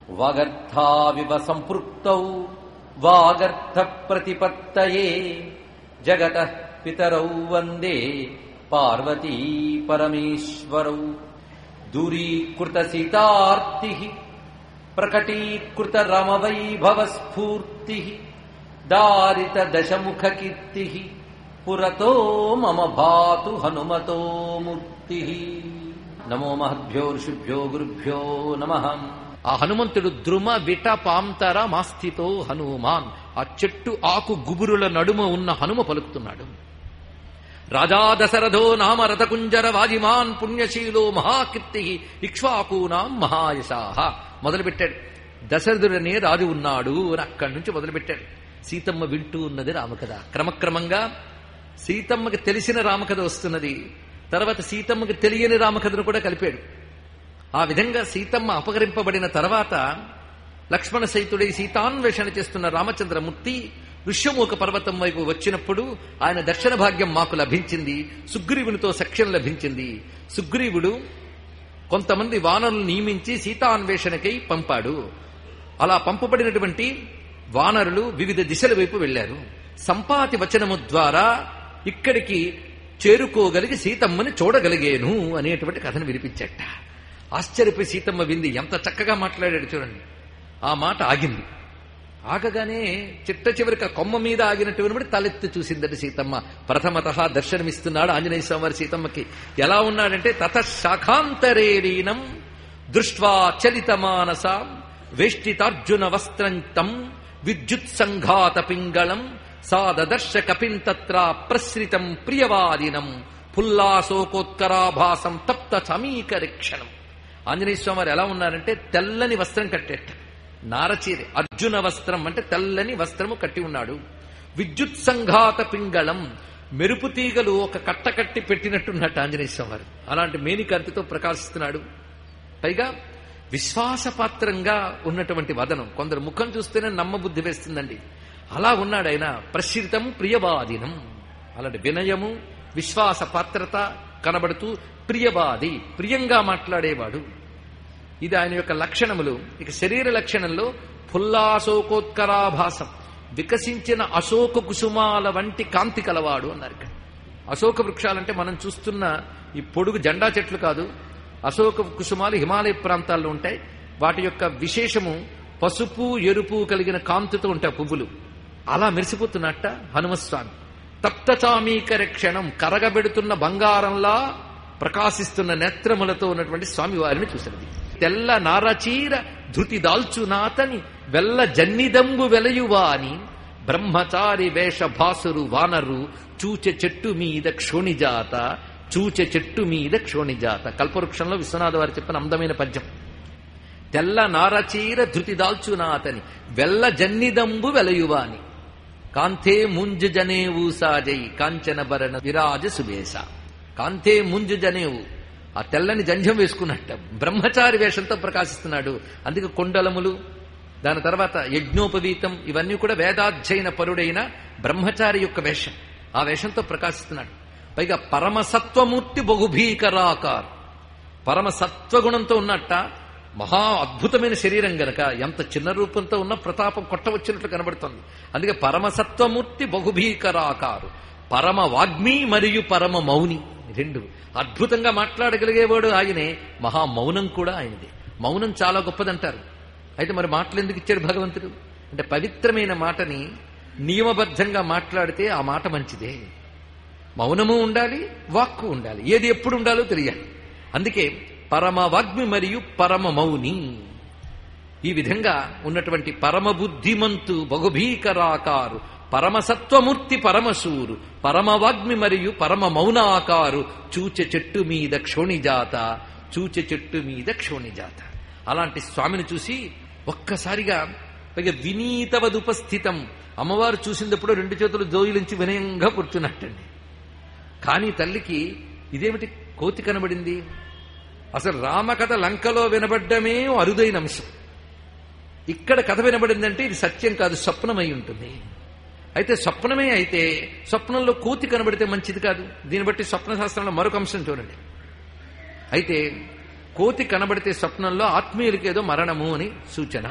వాగర్థావివ సంపృక్తౌ వాగర్థ ప్రతిపత్తయే జగత పితరౌ వందే పార్వతీ పరమేశ్వరౌ దూరీకృత సీతార్తి ప్రకటీకృత రమవైభవ స్ఫూర్తి దారిత దశముఖ కీర్తి పురతో మమ భాతు హనుమతో మూర్తి నమో మహద్భ్యో ఋషిభ్యో గురుభ్యో నమ ఆ హనుమంతుడు ద్రుమ విట పాంతర మాస్థితో హనుమాన్ ఆ చెట్టు ఆకు గుబురుల నడుమ ఉన్న హనుమ పలుకుతున్నాడు రాజా దశరథో నామ రథకుంజర వాజిమాన్ పుణ్యశీలో మహాకీర్తి ఇక్ష్వాకూనాం మహాయశాహ మొదలుపెట్టాడు దశరథుడనే రాజు ఉన్నాడు అని అక్కడి నుంచి మొదలుపెట్టాడు సీతమ్మ వింటూ ఉన్నది రామకథ క్రమక్రమంగా సీతమ్మకి తెలిసిన రామకథ వస్తున్నది తర్వాత సీతమ్మకి తెలియని రామకథను కూడా కలిపాడు ఆ విధంగా సీతమ్మ అపహరింపబడిన తర్వాత లక్ష్మణ సైతుడై సీతాన్వేషణ చేస్తున్న రామచంద్రమూర్తి ఋష్యమూక పర్వతం వైపు వచ్చినప్పుడు ఆయన దర్శన భాగ్యం మాకు లభించింది సుగ్రీవునితో సఖ్యం లభించింది సుగ్రీవుడు కొంతమంది వానరులు నియమించి సీతాన్వేషణకై పంపాడు అలా పంపబడినటువంటి వానరులు వివిధ దిశల వైపు వెళ్లారు సంపాతి వచనము ద్వారా ఇక్కడికి చేరుకోగలిగి సీతమ్మని చూడగలిగేను అనేటువంటి కథను వినిపించట ఆశ్చర్యపోయి సీతమ్మ వింది ఎంత చక్కగా మాట్లాడాడు చూడండి ఆ మాట ఆగింది ఆగగానే చిట్ట చివరికి ఆ కొమ్మ మీద ఆగినటువంటి తలెత్తి చూసిందట సీతమ్మ ప్రథమత దర్శనమిస్తున్నాడు ఆంజనేయ స్వామి వారి సీతమ్మకి ఎలా ఉన్నాడంటే తత శాఖాంతరేణీనం దృష్ట్వా చలిత మానసాం వేష్టితార్జున వస్త్రంతం విద్యుత్ సంఘాత పింగళం సాదదర్శ కపిం ప్రసృతం ప్రియవాదినం పుల్లాసోకోత్కరాభాసం తప్త సమీకరిక్షణం ఆంజనేయ స్వామి వారు ఎలా ఉన్నారంటే తెల్లని వస్త్రం కట్టేట నారచీరి అర్జున వస్త్రం అంటే తెల్లని వస్త్రము కట్టి ఉన్నాడు విద్యుత్ సంఘాత పింగళం మెరుపు తీగలు ఒక కట్ట కట్టి పెట్టినట్టున్నట్టు ఆంజనేయ స్వామి వారు అలాంటి మేనికాంతితో ప్రకాశిస్తున్నాడు పైగా విశ్వాసపాత్రంగా ఉన్నటువంటి వదనం కొందరు ముఖం చూస్తేనే నమ్మబుద్ధి వేస్తుందండి అలా ఉన్నాడు ఆయన ప్రసిద్ధం ప్రియవాదినం అలాంటి వినయము విశ్వాస పాత్రత కనబడుతూ ప్రియవాది ప్రియంగా మాట్లాడేవాడు ఇది ఆయన యొక్క లక్షణములు ఇక శరీర లక్షణంలో ఫుల్లాశోకోత్కరాభాసం వికసించిన అశోక కుసుమాల వంటి కాంతి కలవాడు అన్నారు ఇక్కడ అశోక వృక్షాలంటే మనం చూస్తున్న ఈ పొడుగు జెండా చెట్లు కాదు అశోక కుసుమాలు హిమాలయ ప్రాంతాల్లో ఉంటాయి వాటి యొక్క విశేషము పసుపు ఎరుపు కలిగిన కాంతితో ఉంటాయి పువ్వులు అలా మెరిసిపోతున్నట్ట హనుమస్వామి తప్తచామీకర క్షణం కరగబెడుతున్న బంగారంలా ప్రకాశిస్తున్న నేత్రములతో ఉన్నటువంటి స్వామి వారిని చూసినది తెల్ల నారచీర ధృతి దాల్చునాతని వెల్ల జన్నిదంబు వెలయువాని బ్రహ్మచారి వేష భాసురు వానరు చూచె చెట్టు మీద క్షోణిజాత చూచె చెట్టు మీద క్షోణిజాత కల్పవృక్షంలో విశ్వనాథ వారు చెప్పిన అందమైన పద్యం తెల్ల నారచీర ధృతి దాల్చునాతని వెల్ల జన్నిదంబు వెలయువాని కాంతే ముంజు జనేవు సాజై కాంచన భరణ విరాజ సుబేశ కాంతే ముంజు జనేవు ఆ తెల్లని జంజం వేసుకున్నట్ట బ్రహ్మచారి వేషంతో ప్రకాశిస్తున్నాడు అందుకే కొండలములు దాని తర్వాత యజ్ఞోపవీతం ఇవన్నీ కూడా వేదాధ్యయన పరుడైన బ్రహ్మచారి యొక్క వేషం ఆ వేషంతో ప్రకాశిస్తున్నాడు పైగా పరమసత్వమూర్తి బహుభీకరాకార్ పరమ సత్వగుణంతో ఉన్నట్ట మహా అద్భుతమైన శరీరం గనక ఎంత చిన్న రూపంతో ఉన్న ప్రతాపం కొట్టవచ్చినట్లు కనబడుతుంది అందుకే పరమసత్వమూర్తి బహుభీకరాకారు పరమ వాగ్మి మరియు పరమ మౌని రెండు అద్భుతంగా మాట్లాడగలిగేవాడు ఆయనే మహా మౌనం కూడా ఆయనదే మౌనం చాలా గొప్పదంటారు అయితే మరి మాటలు ఎందుకు ఇచ్చాడు భగవంతుడు అంటే పవిత్రమైన మాటని నియమబద్ధంగా మాట్లాడితే ఆ మాట మంచిదే మౌనము ఉండాలి వాక్కు ఉండాలి ఏది ఎప్పుడు ఉండాలో తెలియాలి అందుకే పరమ వాగ్మి మరియు పరమ మౌని ఈ విధంగా ఉన్నటువంటి పరమ బుద్ధిమంతు బహుభీకరాకారు పరమసత్వమూర్తి పరమశూరు పరమవాగ్మి మరియు పరమ మౌనాకారు చూచె చెట్టు మీద క్షోణిజాత చూచె చెట్టు మీద క్షోణిజాత అలాంటి స్వామిని చూసి ఒక్కసారిగా పైగా వినీతవదుపస్థితం అమ్మవారు చూసినప్పుడు రెండు చేతులు జోయిలించి వినయంగా కూర్చున్నట్టండి కానీ తల్లికి ఇదేమిటి కోతి కనబడింది అసలు రామకథ లంకలో వినబడ్డమే అరుదైన అంశం ఇక్కడ కథ వినబడిందంటే ఇది సత్యం కాదు స్వప్నమై ఉంటుంది అయితే స్వప్నమే అయితే స్వప్నంలో కోతి కనబడితే మంచిది కాదు దీన్ని బట్టి స్వప్న శాస్త్రంలో మరొక అంశం చూడండి అయితే కోతి కనబడితే స్వప్నంలో ఆత్మీయులకి ఏదో మరణము అని సూచన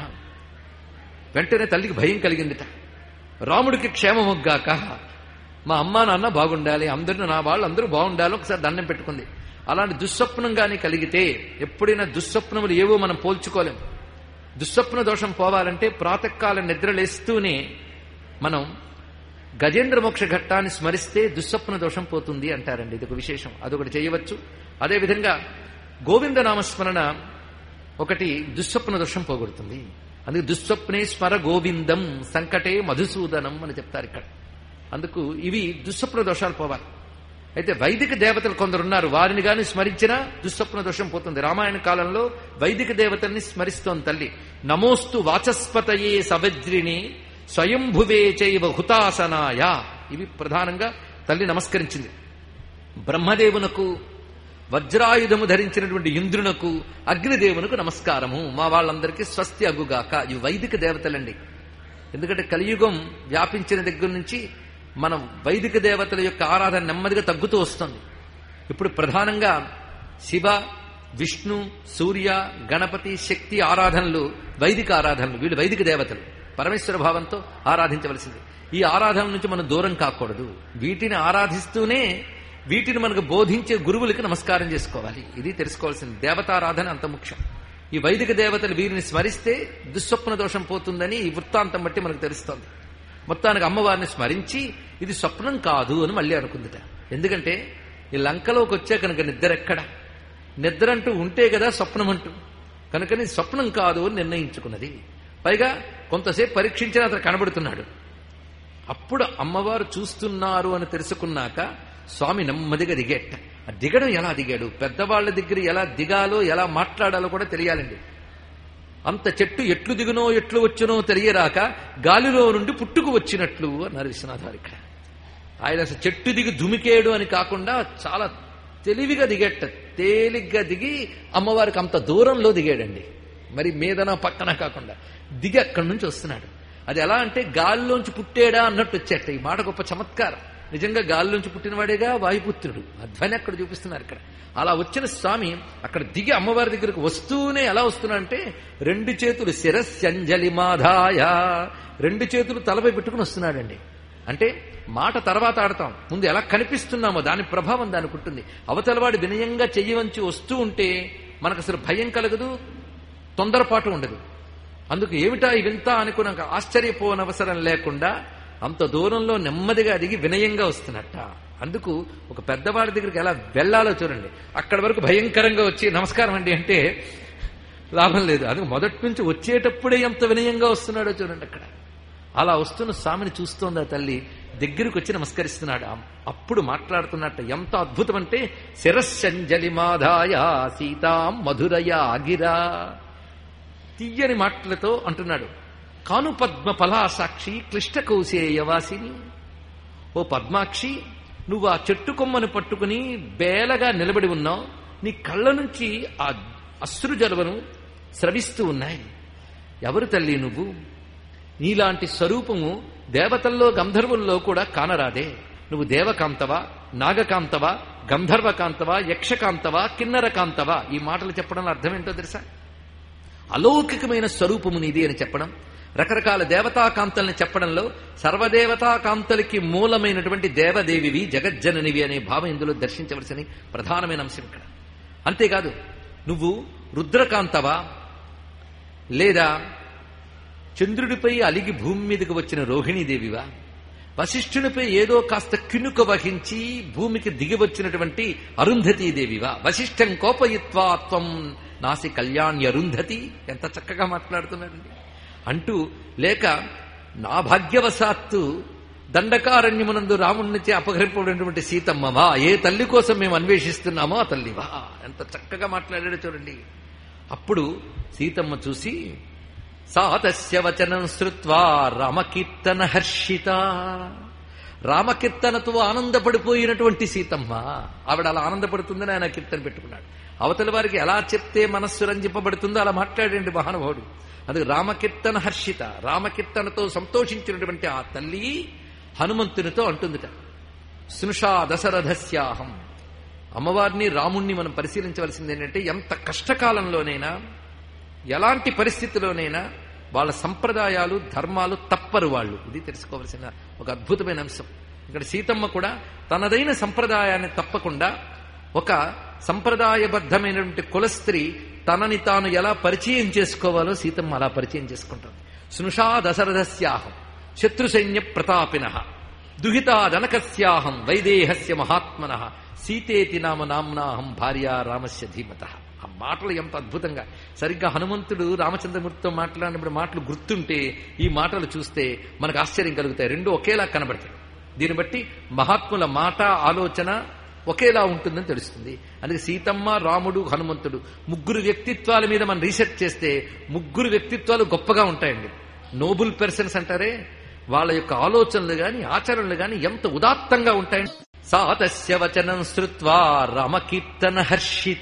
వెంటనే తల్లికి భయం కలిగిందిట రాముడికి క్షేమముగ్గాక మా అమ్మా నాన్న బాగుండాలి అందరూ నా వాళ్ళు అందరూ బాగుండాలి ఒకసారి దండం పెట్టుకుంది అలాంటి దుస్వప్నం గాని కలిగితే ఎప్పుడైనా దుస్వప్నములు ఏవో మనం పోల్చుకోలేం దుస్వప్న దోషం పోవాలంటే ప్రాతకాల నిద్రలేస్తూనే మనం గజేంద్ర మోక్ష ఘట్టాన్ని స్మరిస్తే దుస్వప్న దోషం పోతుంది అంటారండి ఇది ఒక విశేషం అదొకటి చేయవచ్చు అదేవిధంగా గోవింద నామస్మరణ ఒకటి దుస్వప్న దోషం పోగొడుతుంది అందుకే దుస్వప్నే స్మర గోవిందం సంకటే మధుసూదనం అని చెప్తారు ఇక్కడ అందుకు ఇవి దుస్వప్న దోషాలు పోవాలి అయితే వైదిక దేవతలు కొందరున్నారు వారిని గాని స్మరించినా దుస్వప్న దోషం పోతుంది రామాయణ కాలంలో వైదిక దేవతల్ని స్మరిస్తోంది తల్లి నమోస్తు వాచస్పతయే సవజ్రిని స్వయంభువే చైవ హుతాసనాయ ఇవి ప్రధానంగా తల్లి నమస్కరించింది బ్రహ్మదేవునకు వజ్రాయుధము ధరించినటువంటి ఇంద్రునకు అగ్నిదేవునకు నమస్కారము మా వాళ్ళందరికీ స్వస్తి అగుగాక ఇవి వైదిక దేవతలండి ఎందుకంటే కలియుగం వ్యాపించిన దగ్గర నుంచి మనం వైదిక దేవతల యొక్క ఆరాధన నెమ్మదిగా తగ్గుతూ వస్తుంది ఇప్పుడు ప్రధానంగా శివ విష్ణు సూర్య గణపతి శక్తి ఆరాధనలు వైదిక ఆరాధనలు వీళ్ళు వైదిక దేవతలు పరమేశ్వర భావంతో ఆరాధించవలసింది ఈ ఆరాధన నుంచి మనం దూరం కాకూడదు వీటిని ఆరాధిస్తూనే వీటిని మనకు బోధించే గురువులకి నమస్కారం చేసుకోవాలి ఇది తెలుసుకోవాల్సింది దేవతారాధన అంత ముఖ్యం ఈ వైదిక దేవతలు వీరిని స్మరిస్తే దుస్వప్న దోషం పోతుందని ఈ వృత్తాంతం బట్టి మనకు తెలుస్తోంది మొత్తానికి అమ్మవారిని స్మరించి ఇది స్వప్నం కాదు అని మళ్ళీ అనుకుందిట ఎందుకంటే ఈ లంకలోకి వచ్చే కనుక నిద్ర ఎక్కడ నిద్ర అంటూ ఉంటే కదా స్వప్నం అంటూ కనుకని స్వప్నం కాదు అని నిర్ణయించుకున్నది పైగా కొంతసేపు పరీక్షించిన అతను కనబడుతున్నాడు అప్పుడు అమ్మవారు చూస్తున్నారు అని తెలుసుకున్నాక స్వామి నెమ్మదిగా దిగేట ఆ దిగడం ఎలా దిగాడు పెద్దవాళ్ల దగ్గర ఎలా దిగాలో ఎలా మాట్లాడాలో కూడా తెలియాలండి అంత చెట్టు ఎట్లు దిగునో ఎట్లు వచ్చునో తెలియరాక గాలిలో నుండి పుట్టుకు వచ్చినట్లు అన్నారు విశ్వనాథారు ఇక్కడ ఆయన అసలు చెట్టు దిగి దుమికేడు అని కాకుండా చాలా తెలివిగా దిగేట తేలిగ్గా దిగి అమ్మవారికి అంత దూరంలో దిగాడండి మరి మీదన పక్కన కాకుండా దిగి అక్కడి నుంచి వస్తున్నాడు అది ఎలా అంటే గాలిలోంచి పుట్టాడా అన్నట్టు వచ్చేట ఈ మాట గొప్ప చమత్కారం నిజంగా గాలిలోంచి పుట్టినవాడేగా వాయుపుత్రుడు అధ్వని అక్కడ చూపిస్తున్నారు ఇక్కడ అలా వచ్చిన స్వామి అక్కడ దిగి అమ్మవారి దగ్గరకు వస్తూనే ఎలా వస్తున్నాడంటే రెండు చేతులు శిరస్యంజలి మాధాయ రెండు చేతులు తలపై పెట్టుకుని వస్తున్నాడండి అంటే మాట తర్వాత ఆడతాం ముందు ఎలా కనిపిస్తున్నామో దాని ప్రభావం దానికి ఉంటుంది అవతలవాడు వినయంగా చెయ్యవంచి వస్తూ ఉంటే మనకు అసలు భయం కలగదు తొందరపాటు ఉండదు అందుకు ఏమిటా ఈ వింత అనుకున్నాక ఆశ్చర్యపోనవసరం లేకుండా అంత దూరంలో నెమ్మదిగా దిగి వినయంగా వస్తున్నట్ట అందుకు ఒక పెద్దవాడి దగ్గరికి ఎలా వెళ్లాలో చూడండి అక్కడి వరకు భయంకరంగా వచ్చి నమస్కారం అండి అంటే లాభం లేదు అందుకు మొదటి నుంచి వచ్చేటప్పుడే ఎంత వినయంగా వస్తున్నాడో చూడండి అక్కడ అలా వస్తున్న స్వామిని చూస్తోంది ఆ తల్లి దగ్గరికి వచ్చి నమస్కరిస్తున్నాడు అప్పుడు మాట్లాడుతున్నట్ట ఎంత అద్భుతం అంటే శిరస్సంజలి మాధాయ సీతాం మధురయ అగిరా తీయని మాటలతో అంటున్నాడు కాను పద్మ ఫలాసాక్షి క్లిష్ట కౌశేయవాసిని ఓ పద్మాక్షి నువ్వు ఆ చెట్టు కొమ్మను పట్టుకుని బేలగా నిలబడి ఉన్నావు నీ కళ్ళ నుంచి ఆ అశ్రు జలవను స్రవిస్తూ ఉన్నాయి ఎవరు తల్లి నువ్వు నీలాంటి స్వరూపము దేవతల్లో గంధర్వుల్లో కూడా కానరాదే నువ్వు దేవకాంతవా నాగకాంతవా గంధర్వకాంతవా యక్షకాంతవా కిన్నరకాంతవా ఈ మాటలు చెప్పడంలో అర్థం ఏంటో తెలుసా అలౌకికమైన స్వరూపము నీది అని చెప్పడం రకరకాల దేవతాకాంతల్ని చెప్పడంలో సర్వదేవతాకాంతలకి మూలమైనటువంటి దేవదేవివి జగజ్జననివి అనే భావం ఇందులో దర్శించవలసిన ప్రధానమైన అంశం ఇక్కడ అంతేకాదు నువ్వు రుద్రకాంతవా లేదా చంద్రుడిపై అలిగి భూమి మీదకి వచ్చిన రోహిణీదేవివా వశిష్ఠునిపై ఏదో కాస్త కినుక వహించి భూమికి దిగి వచ్చినటువంటి అరుంధతీదేవివా వశిష్ఠం కోపయిత్వా త్వం నాసి కళ్యాణ్య అరుంధతి ఎంత చక్కగా మాట్లాడుతున్నాడండి అంటూ లేక నా భాగ్యవశాత్తు దండకారణ్యమునందు రామునిచే అపహరింపబడినటువంటి సీతమ్మవా ఏ తల్లి కోసం మేము అన్వేషిస్తున్నామో ఆ తల్లివా ఎంత చక్కగా మాట్లాడాడో చూడండి అప్పుడు సీతమ్మ చూసి సాతస్య వచనం శ్రుత్వా రామకీర్తన హర్షిత రామకీర్తనతో ఆనందపడిపోయినటువంటి సీతమ్మ ఆవిడ అలా ఆనందపడుతుందని ఆయన కీర్తన పెట్టుకున్నాడు అవతల వారికి ఎలా చెప్తే మనస్సు రంజింపబడుతుందో అలా మాట్లాడండి మహానుభావుడు అందుకు రామకీర్తన హర్షిత రామకీర్తనతో సంతోషించినటువంటి ఆ తల్లి హనుమంతునితో అంటుందిట స్నుషా దశరథస్యాహం అమ్మవారిని రాముణ్ణి మనం పరిశీలించవలసింది ఏంటంటే ఎంత కష్టకాలంలోనైనా ఎలాంటి పరిస్థితిలోనైనా వాళ్ళ సంప్రదాయాలు ధర్మాలు తప్పరు వాళ్ళు ఇది తెలుసుకోవలసిన ఒక అద్భుతమైన అంశం ఇక్కడ సీతమ్మ కూడా తనదైన సంప్రదాయాన్ని తప్పకుండా ఒక సంప్రదాయబద్ధమైనటువంటి కులస్త్రీ తనని తాను ఎలా పరిచయం చేసుకోవాలో సీతమ్మ అలా పరిచయం చేసుకుంటుంది స్నుషా దశరథస్యాహం శత్రు సైన్య ప్రతాపిన దుహితా జనకస్యాహం వైదేహస్య మహాత్మన సీతేతి నామ నామ్నాహం భార్య రామస్య ధీమత ఆ మాటలు ఎంత అద్భుతంగా సరిగ్గా హనుమంతుడు రామచంద్రమూర్తితో మాట్లాడినప్పుడు మాటలు గుర్తుంటే ఈ మాటలు చూస్తే మనకు ఆశ్చర్యం కలుగుతాయి రెండు ఒకేలా కనబడతాయి దీన్ని బట్టి మహాత్ముల మాట ఆలోచన ఒకేలా ఉంటుందని తెలుస్తుంది అందుకే సీతమ్మ రాముడు హనుమంతుడు ముగ్గురు వ్యక్తిత్వాల మీద మనం రీసెర్చ్ చేస్తే ముగ్గురు వ్యక్తిత్వాలు గొప్పగా ఉంటాయండి నోబుల్ పర్సన్స్ అంటారే వాళ్ళ యొక్క ఆలోచనలు గాని ఆచరణలు గాని ఎంత ఉదాత్తంగా ఉంటాయండి సాతస్య వచనం శ్రుత్వా రామకీర్తన హర్షిత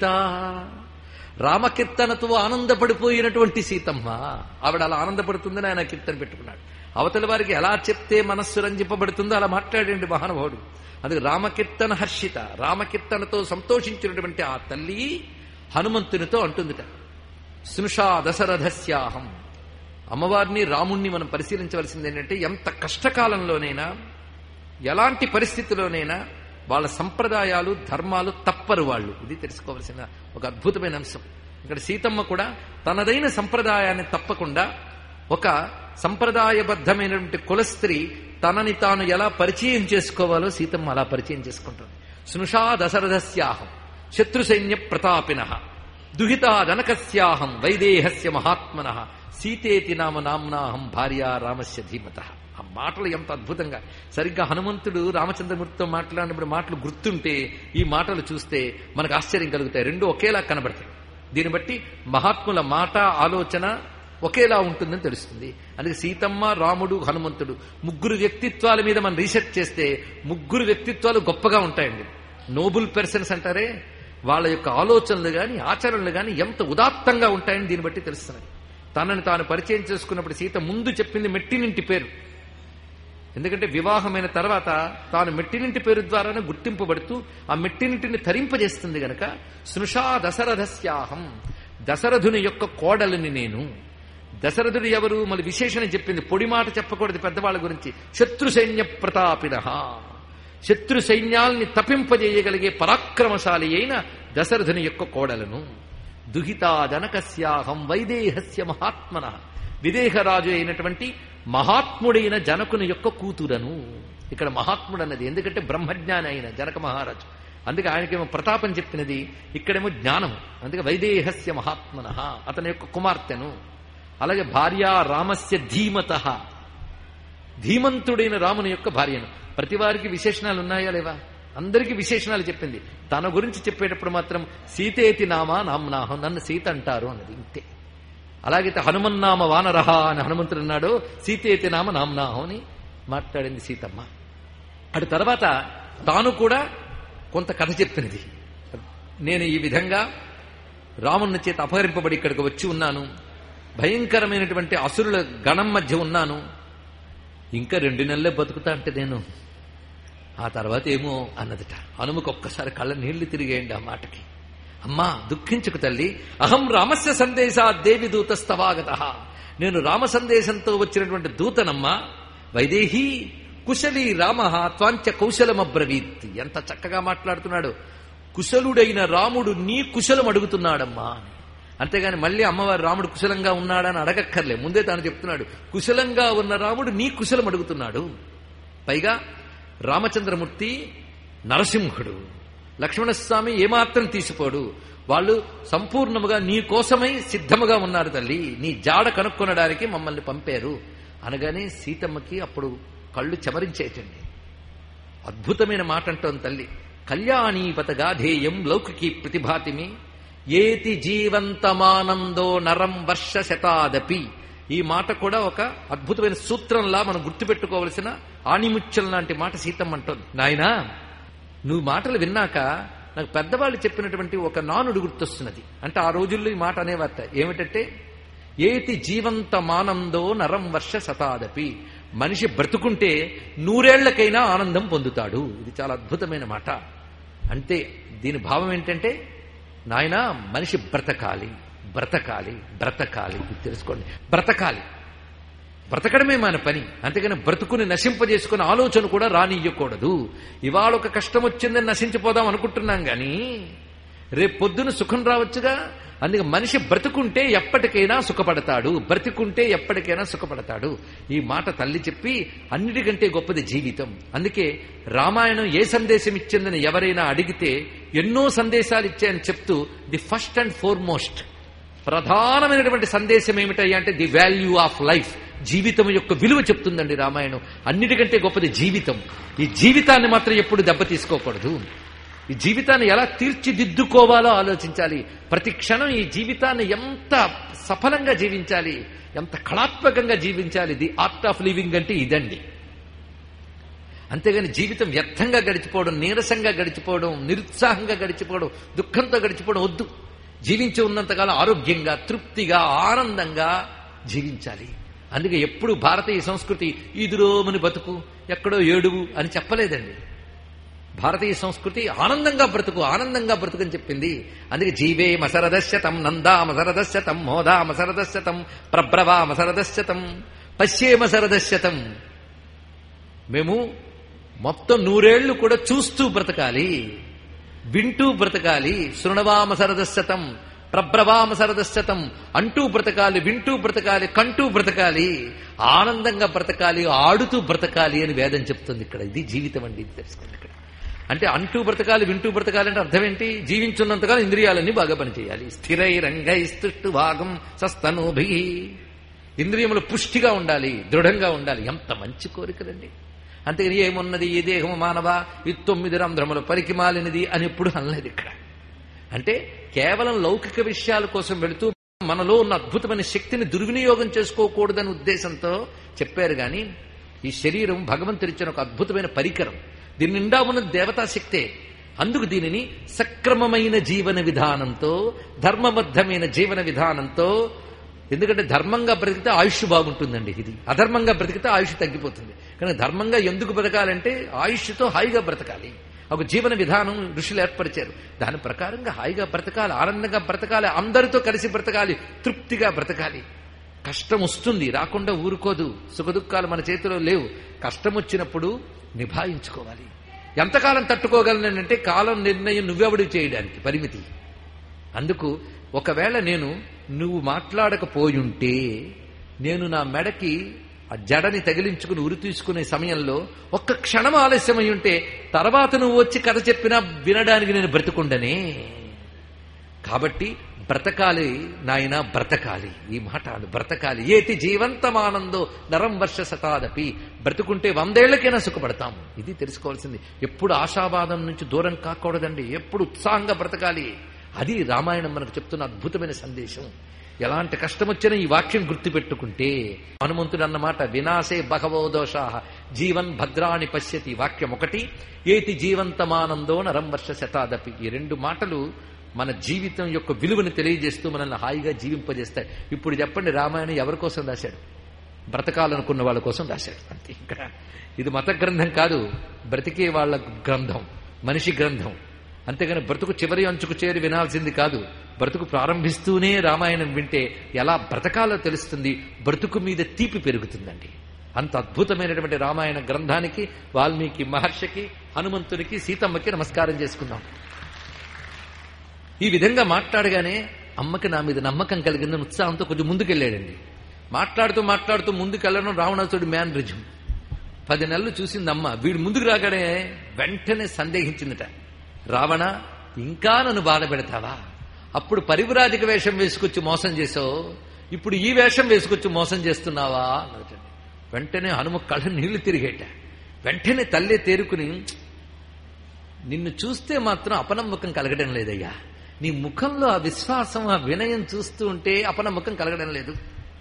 రామకీర్తనతో ఆనందపడిపోయినటువంటి సీతమ్మ ఆవిడ అలా ఆనందపడుతుందని ఆయన కీర్తన పెట్టుకున్నాడు అవతల వారికి ఎలా చెప్తే మనస్సు రంజింపబడుతుందో అలా మాట్లాడండి మహానుభావుడు అందుకే రామకీర్తన హర్షిత రామకీర్తనతో సంతోషించినటువంటి ఆ తల్లి హనుమంతునితో అంటుందిట స్నుషా దశరథస్యాహం అమ్మవారిని రాముణ్ణి మనం పరిశీలించవలసింది ఏంటంటే ఎంత కష్టకాలంలోనైనా ఎలాంటి పరిస్థితిలోనైనా వాళ్ళ సంప్రదాయాలు ధర్మాలు తప్పరు వాళ్ళు ఇది తెలుసుకోవలసిన ఒక అద్భుతమైన అంశం ఇక్కడ సీతమ్మ కూడా తనదైన సంప్రదాయాన్ని తప్పకుండా ఒక సంప్రదాయబద్ధమైనటువంటి కులస్త్రీ తనని తాను ఎలా పరిచయం చేసుకోవాలో సీతమ్మ అలా పరిచయం చేసుకుంటుంది స్నుషా దశరథస్యాహం శత్రు సైన్య ప్రతాపిన దుహితా జనకస్యాహం వైదేహస్య మహాత్మన సీతేతి నామ నామ్నాహం భార్య రామస్య ధీమత ఆ మాటలు ఎంత అద్భుతంగా సరిగ్గా హనుమంతుడు రామచంద్రమూర్తితో మాట్లాడినప్పుడు మాటలు గుర్తుంటే ఈ మాటలు చూస్తే మనకు ఆశ్చర్యం కలుగుతాయి రెండు ఒకేలా కనబడతాయి దీన్ని బట్టి మహాత్ముల మాట ఆలోచన ఒకేలా ఉంటుందని తెలుస్తుంది అందుకే సీతమ్మ రాముడు హనుమంతుడు ముగ్గురు వ్యక్తిత్వాల మీద మనం రీసెర్చ్ చేస్తే ముగ్గురు వ్యక్తిత్వాలు గొప్పగా ఉంటాయండి నోబుల్ పర్సన్స్ అంటారే వాళ్ళ యొక్క ఆలోచనలు గాని ఆచరణలు గాని ఎంత ఉదాత్తంగా ఉంటాయని దీన్ని బట్టి తెలుస్తున్నాయి తనని తాను పరిచయం చేసుకున్నప్పుడు సీత ముందు చెప్పింది మెట్టినింటి పేరు ఎందుకంటే వివాహమైన తర్వాత తాను మెట్టినింటి పేరు ద్వారానే గుర్తింపబడుతూ ఆ మెట్టినింటిని తరింపజేస్తుంది గనక స్నుషా దశరథస్యాహం దశరథుని యొక్క కోడలిని నేను దశరథుడు ఎవరు మళ్ళీ విశేషణం చెప్పింది పొడి మాట చెప్పకూడదు పెద్దవాళ్ళ గురించి శత్రు సైన్య ప్రతాపిన శత్రు సైన్యాల్ని తపింపజేయగలిగే పరాక్రమశాలి అయిన దశరథుని యొక్క కోడలను దుహితా జనకస్యాహం వైదేహస్య మహాత్మన విదేహరాజు అయినటువంటి మహాత్ముడైన జనకుని యొక్క కూతురను ఇక్కడ మహాత్ముడు అన్నది ఎందుకంటే బ్రహ్మజ్ఞాని అయిన జనక మహారాజు అందుకే ఆయనకేమో ప్రతాపం చెప్పినది ఇక్కడేమో జ్ఞానము అందుకే వైదేహస్య మహాత్మన అతని యొక్క కుమార్తెను అలాగే భార్య రామస్య ధీమత ధీమంతుడైన రాముని యొక్క భార్యను ప్రతి వారికి విశేషణాలు ఉన్నాయా లేవా అందరికీ విశేషణాలు చెప్పింది తన గురించి చెప్పేటప్పుడు మాత్రం సీతేతి నామా నామ్నాహం నన్ను సీత అంటారు అన్నది ఇంతే అలాగైతే హనుమన్నామ వానరహ అని హనుమంతుడు అన్నాడు సీతేతి నామ నామ్నాహం అని మాట్లాడింది సీతమ్మ అటు తర్వాత తాను కూడా కొంత కథ చెప్పినది నేను ఈ విధంగా రాముని చేత అపహరింపబడి ఇక్కడికి వచ్చి ఉన్నాను భయంకరమైనటువంటి అసురుల గణం మధ్య ఉన్నాను ఇంకా రెండు నెలలే బతుకుతా అంటే నేను ఆ తర్వాత ఏమో అన్నదిట హనుమకు ఒక్కసారి కళ్ళ నీళ్లు తిరిగేయండి ఆ మాటకి అమ్మా దుఃఖించుకు తల్లి అహం రామస్య సందేశా దేవి దూతస్తవాగత నేను రామ సందేశంతో వచ్చినటువంటి దూతనమ్మా వైదేహి కుశలి రామ త్వాంచ కౌశలమబ్రవీత్ ఎంత చక్కగా మాట్లాడుతున్నాడు కుశలుడైన రాముడు నీ కుశలం అడుగుతున్నాడమ్మా అని అంతేగాని మళ్ళీ అమ్మవారు రాముడు కుశలంగా ఉన్నాడని అడగక్కర్లే ముందే తాను చెప్తున్నాడు కుశలంగా ఉన్న రాముడు నీ కుశలం అడుగుతున్నాడు పైగా రామచంద్రమూర్తి నరసింహుడు లక్ష్మణస్వామి ఏమాత్రం తీసిపోడు వాళ్ళు సంపూర్ణముగా నీ కోసమై సిద్ధముగా ఉన్నారు తల్లి నీ జాడ కనుక్కొనడానికి మమ్మల్ని పంపారు అనగానే సీతమ్మకి అప్పుడు కళ్ళు చెమరించేటండి అద్భుతమైన మాట అంటోంది తల్లి కళ్యాణీపత గాధేయం లౌకికి ప్రతిభాతిమి ఏతి జీవంతమానందో నరం వర్ష శతాదపి ఈ మాట కూడా ఒక అద్భుతమైన సూత్రంలా మనం గుర్తుపెట్టుకోవలసిన ఆణిముత్యం లాంటి మాట సీతమ్మ అంటోంది నాయనా నువ్వు మాటలు విన్నాక నాకు పెద్దవాళ్ళు చెప్పినటువంటి ఒక నానుడు గుర్తొస్తున్నది అంటే ఆ రోజుల్లో ఈ మాట అనేవారట ఏమిటంటే ఏతి జీవంత మానందో నరం వర్ష శతాదపి మనిషి బ్రతుకుంటే నూరేళ్లకైనా ఆనందం పొందుతాడు ఇది చాలా అద్భుతమైన మాట అంటే దీని భావం ఏంటంటే నాయన మనిషి బ్రతకాలి బ్రతకాలి బ్రతకాలి ఇది తెలుసుకోండి బ్రతకాలి బ్రతకడమే మన పని అంతేగాని బ్రతుకుని నశింపజేసుకునే ఆలోచన కూడా రానియ్యకూడదు ఇవాళ ఒక కష్టం వచ్చిందని నశించిపోదాం అనుకుంటున్నాం గాని రేపు పొద్దున సుఖం రావచ్చుగా అందుకే మనిషి బ్రతుకుంటే ఎప్పటికైనా సుఖపడతాడు బ్రతికుంటే ఎప్పటికైనా సుఖపడతాడు ఈ మాట తల్లి చెప్పి అన్నిటికంటే గొప్పది జీవితం అందుకే రామాయణం ఏ సందేశం ఇచ్చిందని ఎవరైనా అడిగితే ఎన్నో సందేశాలు ఇచ్చాయని చెప్తూ ది ఫస్ట్ అండ్ ఫోర్మోస్ట్ ప్రధానమైనటువంటి సందేశం ఏమిటయ్యా అంటే ది వాల్యూ ఆఫ్ లైఫ్ జీవితం యొక్క విలువ చెప్తుందండి రామాయణం అన్నిటికంటే గొప్పది జీవితం ఈ జీవితాన్ని మాత్రం ఎప్పుడు దెబ్బ తీసుకోకూడదు ఈ జీవితాన్ని ఎలా తీర్చిదిద్దుకోవాలో ఆలోచించాలి ప్రతి క్షణం ఈ జీవితాన్ని ఎంత సఫలంగా జీవించాలి ఎంత కళాత్మకంగా జీవించాలి ది ఆర్ట్ ఆఫ్ లివింగ్ అంటే ఇదండి అంతేగాని జీవితం వ్యర్థంగా గడిచిపోవడం నీరసంగా గడిచిపోవడం నిరుత్సాహంగా గడిచిపోవడం దుఃఖంతో గడిచిపోవడం వద్దు జీవించి ఉన్నంతకాలం ఆరోగ్యంగా తృప్తిగా ఆనందంగా జీవించాలి అందుకే ఎప్పుడు భారతీయ సంస్కృతి ఈదురోమని బతుకు ఎక్కడో ఏడువు అని చెప్పలేదండి భారతీయ సంస్కృతి ఆనందంగా బ్రతుకు ఆనందంగా బ్రతుకు అని చెప్పింది అందుకే జీవే మసరదశ్యతం నందా మసరదశ్యతం మోదా మసరదశ్యతం ప్రబ్రవా మసరదశ్యతం పశ్యే మసరదశ్యతం మేము మొత్తం నూరేళ్లు కూడా చూస్తూ బ్రతకాలి వింటూ బ్రతకాలి శృణవామ సరదశతం ప్రబ్రవామ సరదశతం అంటూ బ్రతకాలి వింటూ బ్రతకాలి కంటూ బ్రతకాలి ఆనందంగా బ్రతకాలి ఆడుతూ బ్రతకాలి అని వేదం చెప్తుంది ఇక్కడ ఇది జీవితం అండి ఇది తెలుసుకోండి ఇక్కడ అంటే అంటూ బ్రతకాలి వింటూ బ్రతకాలి అంటే అర్థం ఏంటి జీవించున్నంతకాలం ఇంద్రియాలన్నీ బాగా పనిచేయాలి స్థిరై రంగై స్తుష్టు భాగం సస్తనోభి ఇంద్రియములు పుష్టిగా ఉండాలి దృఢంగా ఉండాలి ఎంత మంచి కోరికలండి అంతేగాని ఏమున్నది ఈ దేహము మానవ ఈ తొమ్మిది రంధ్రములు పరికి మాలినది అని ఎప్పుడు అనలేదు ఇక్కడ అంటే కేవలం లౌకిక విషయాల కోసం వెళుతూ మనలో ఉన్న అద్భుతమైన శక్తిని దుర్వినియోగం చేసుకోకూడదనే ఉద్దేశంతో చెప్పారు గాని ఈ శరీరం భగవంతుడిచ్చిన ఒక అద్భుతమైన పరికరం దీని నిండా ఉన్న దేవతా శక్తే అందుకు దీనిని సక్రమమైన జీవన విధానంతో ధర్మబద్ధమైన జీవన విధానంతో ఎందుకంటే ధర్మంగా బ్రతికితే ఆయుష్ బాగుంటుందండి ఇది అధర్మంగా బ్రతికితే ఆయుష్ తగ్గిపోతుంది కానీ ధర్మంగా ఎందుకు బ్రతకాలంటే ఆయుష్తో హాయిగా బ్రతకాలి ఒక జీవన విధానం ఋషులు ఏర్పరిచారు దాని ప్రకారంగా హాయిగా బ్రతకాలి ఆనందంగా బ్రతకాలి అందరితో కలిసి బ్రతకాలి తృప్తిగా బ్రతకాలి కష్టం వస్తుంది రాకుండా ఊరుకోదు సుఖదుఖాలు మన చేతిలో లేవు కష్టం వచ్చినప్పుడు నిభాయించుకోవాలి ఎంతకాలం తట్టుకోగలనంటే కాలం నిర్ణయం నువ్వెవడు చేయడానికి పరిమితి అందుకు ఒకవేళ నేను నువ్వు మాట్లాడకపోయుంటే నేను నా మెడకి ఆ జడని తగిలించుకుని ఉరి తీసుకునే సమయంలో ఒక్క క్షణం ఆలస్యమై ఉంటే తర్వాత నువ్వు వచ్చి కథ చెప్పినా వినడానికి నేను బ్రతికుండనే కాబట్టి బ్రతకాలి నాయన బ్రతకాలి ఈ మాట ఆడు బ్రతకాలి ఏతి జీవంతమానందో నరం వర్ష శతాదపి బ్రతుకుంటే వందేళ్లకైనా సుఖపడతాము ఇది తెలుసుకోవాల్సింది ఎప్పుడు ఆశావాదం నుంచి దూరం కాకూడదండి ఎప్పుడు ఉత్సాహంగా బ్రతకాలి అది రామాయణం మనకు చెప్తున్న అద్భుతమైన సందేశం ఎలాంటి కష్టం వచ్చినా ఈ వాక్యం గుర్తుపెట్టుకుంటే హనుమంతుడు అన్నమాట వినాశే బహవో దోషా జీవన్ భద్రాని పశ్యతి వాక్యం ఒకటి ఏతి జీవంతమానందో నరం వర్ష శతాదపి ఈ రెండు మాటలు మన జీవితం యొక్క విలువను తెలియజేస్తూ మనల్ని హాయిగా జీవింపజేస్తాయి ఇప్పుడు చెప్పండి రామాయణం ఎవరి కోసం రాశాడు బ్రతకాలనుకున్న వాళ్ళ కోసం రాశాడు అంతే ఇక్కడ ఇది మత గ్రంథం కాదు బ్రతికే వాళ్ళ గ్రంథం మనిషి గ్రంథం అంతేగాని బ్రతుకు చివరి అంచుకు చేరి వినాల్సింది కాదు బ్రతుకు ప్రారంభిస్తూనే రామాయణం వింటే ఎలా బ్రతకాలో తెలుస్తుంది బ్రతుకు మీద తీపి పెరుగుతుందండి అంత అద్భుతమైనటువంటి రామాయణ గ్రంథానికి వాల్మీకి మహర్షికి హనుమంతునికి సీతమ్మకి నమస్కారం చేసుకుందాం ఈ విధంగా మాట్లాడగానే అమ్మకి నా మీద నమ్మకం కలిగిందని ఉత్సాహంతో కొంచెం ముందుకెళ్ళాడండి మాట్లాడుతూ మాట్లాడుతూ ముందుకెళ్ళడం రావణాసుడి మ్యానరిజం పది నెలలు చూసింది అమ్మ వీడు ముందుకు రాగానే వెంటనే సందేహించిందట రావణ ఇంకా నన్ను బాధ పెడతావా అప్పుడు పరివిరాజక వేషం వేసుకొచ్చి మోసం చేసావు ఇప్పుడు ఈ వేషం వేసుకొచ్చి మోసం చేస్తున్నావా అన్నటండి వెంటనే హనుమ కళ్ళ నీళ్లు తిరిగేట వెంటనే తల్లే తేరుకుని నిన్ను చూస్తే మాత్రం అపనమ్మకం కలగడం లేదయ్యా నీ ముఖంలో ఆ విశ్వాసం ఆ వినయం చూస్తూ ఉంటే అపనమ్మకం కలగడం లేదు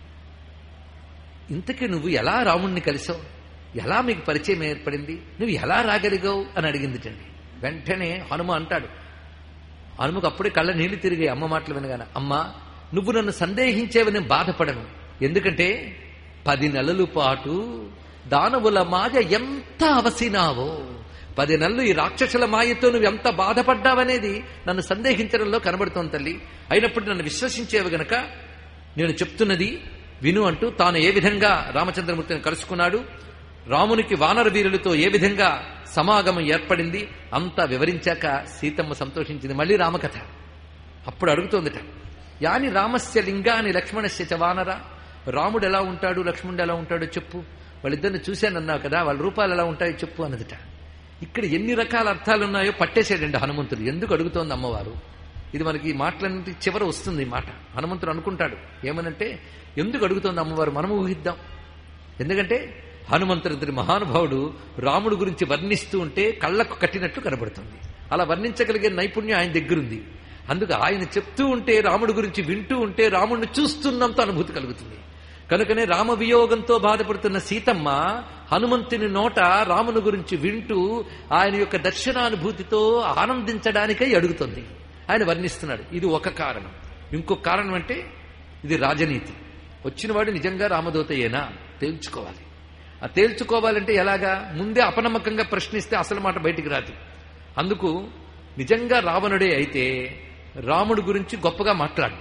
ఇంతకీ నువ్వు ఎలా రాముణ్ణి కలిసావు ఎలా మీకు పరిచయం ఏర్పడింది నువ్వు ఎలా రాగలిగావు అని అడిగిందిటండి వెంటనే హనుమ అంటాడు హనుమకు అప్పుడే కళ్ళ నీళ్లు తిరిగాయి అమ్మ మాటలు వినగానే అమ్మ నువ్వు నన్ను సందేహించేవి నేను బాధపడను ఎందుకంటే పది నెలల పాటు దానవుల మాయ ఎంత అవసినావో పది నెలలు ఈ రాక్షసుల మాయతో నువ్వు ఎంత బాధపడ్డావనేది నన్ను సందేహించడంలో కనబడుతోంది తల్లి అయినప్పుడు నన్ను విశ్వసించేవి గనక నేను చెప్తున్నది విను అంటూ తాను ఏ విధంగా రామచంద్రమూర్తిని కలుసుకున్నాడు రామునికి వానర వీరులతో ఏ విధంగా సమాగమం ఏర్పడింది అంతా వివరించాక సీతమ్మ సంతోషించింది మళ్ళీ రామకథ అప్పుడు అడుగుతోందిట యాని రామస్య లింగాని లక్ష్మణస్య చ వానర రాముడు ఎలా ఉంటాడు లక్ష్మణుడు ఎలా ఉంటాడో చెప్పు వాళ్ళిద్దరిని చూశానన్నావు కదా వాళ్ళ రూపాలు ఎలా ఉంటాయో చెప్పు అన్నదిట ఇక్కడ ఎన్ని రకాల అర్థాలు ఉన్నాయో పట్టేసాడండి హనుమంతుడు ఎందుకు అడుగుతోంది అమ్మవారు ఇది మనకి ఈ మాటలన్నింటి చివర వస్తుంది ఈ మాట హనుమంతుడు అనుకుంటాడు ఏమనంటే ఎందుకు అడుగుతోంది అమ్మవారు మనము ఊహిద్దాం ఎందుకంటే హనుమంతుడి మహానుభావుడు రాముడు గురించి వర్ణిస్తూ ఉంటే కళ్ళకు కట్టినట్లు కనబడుతుంది అలా వర్ణించగలిగే నైపుణ్యం ఆయన దగ్గరుంది అందుకు ఆయన చెప్తూ ఉంటే రాముడి గురించి వింటూ ఉంటే రాముడిని చూస్తున్నంత అనుభూతి కలుగుతుంది కనుకనే రామ వియోగంతో బాధపడుతున్న సీతమ్మ హనుమంతుని నోట రాముని గురించి వింటూ ఆయన యొక్క దర్శనానుభూతితో ఆనందించడానికై అడుగుతుంది ఆయన వర్ణిస్తున్నాడు ఇది ఒక కారణం ఇంకొక కారణం అంటే ఇది రాజనీతి వచ్చినవాడు నిజంగా రామదూతయేనా తేల్చుకోవాలి ఆ తేల్చుకోవాలంటే ఎలాగా ముందే అపనమ్మకంగా ప్రశ్నిస్తే అసలు మాట బయటికి రాదు అందుకు నిజంగా రావణుడే అయితే రాముడి గురించి గొప్పగా మాట్లాడు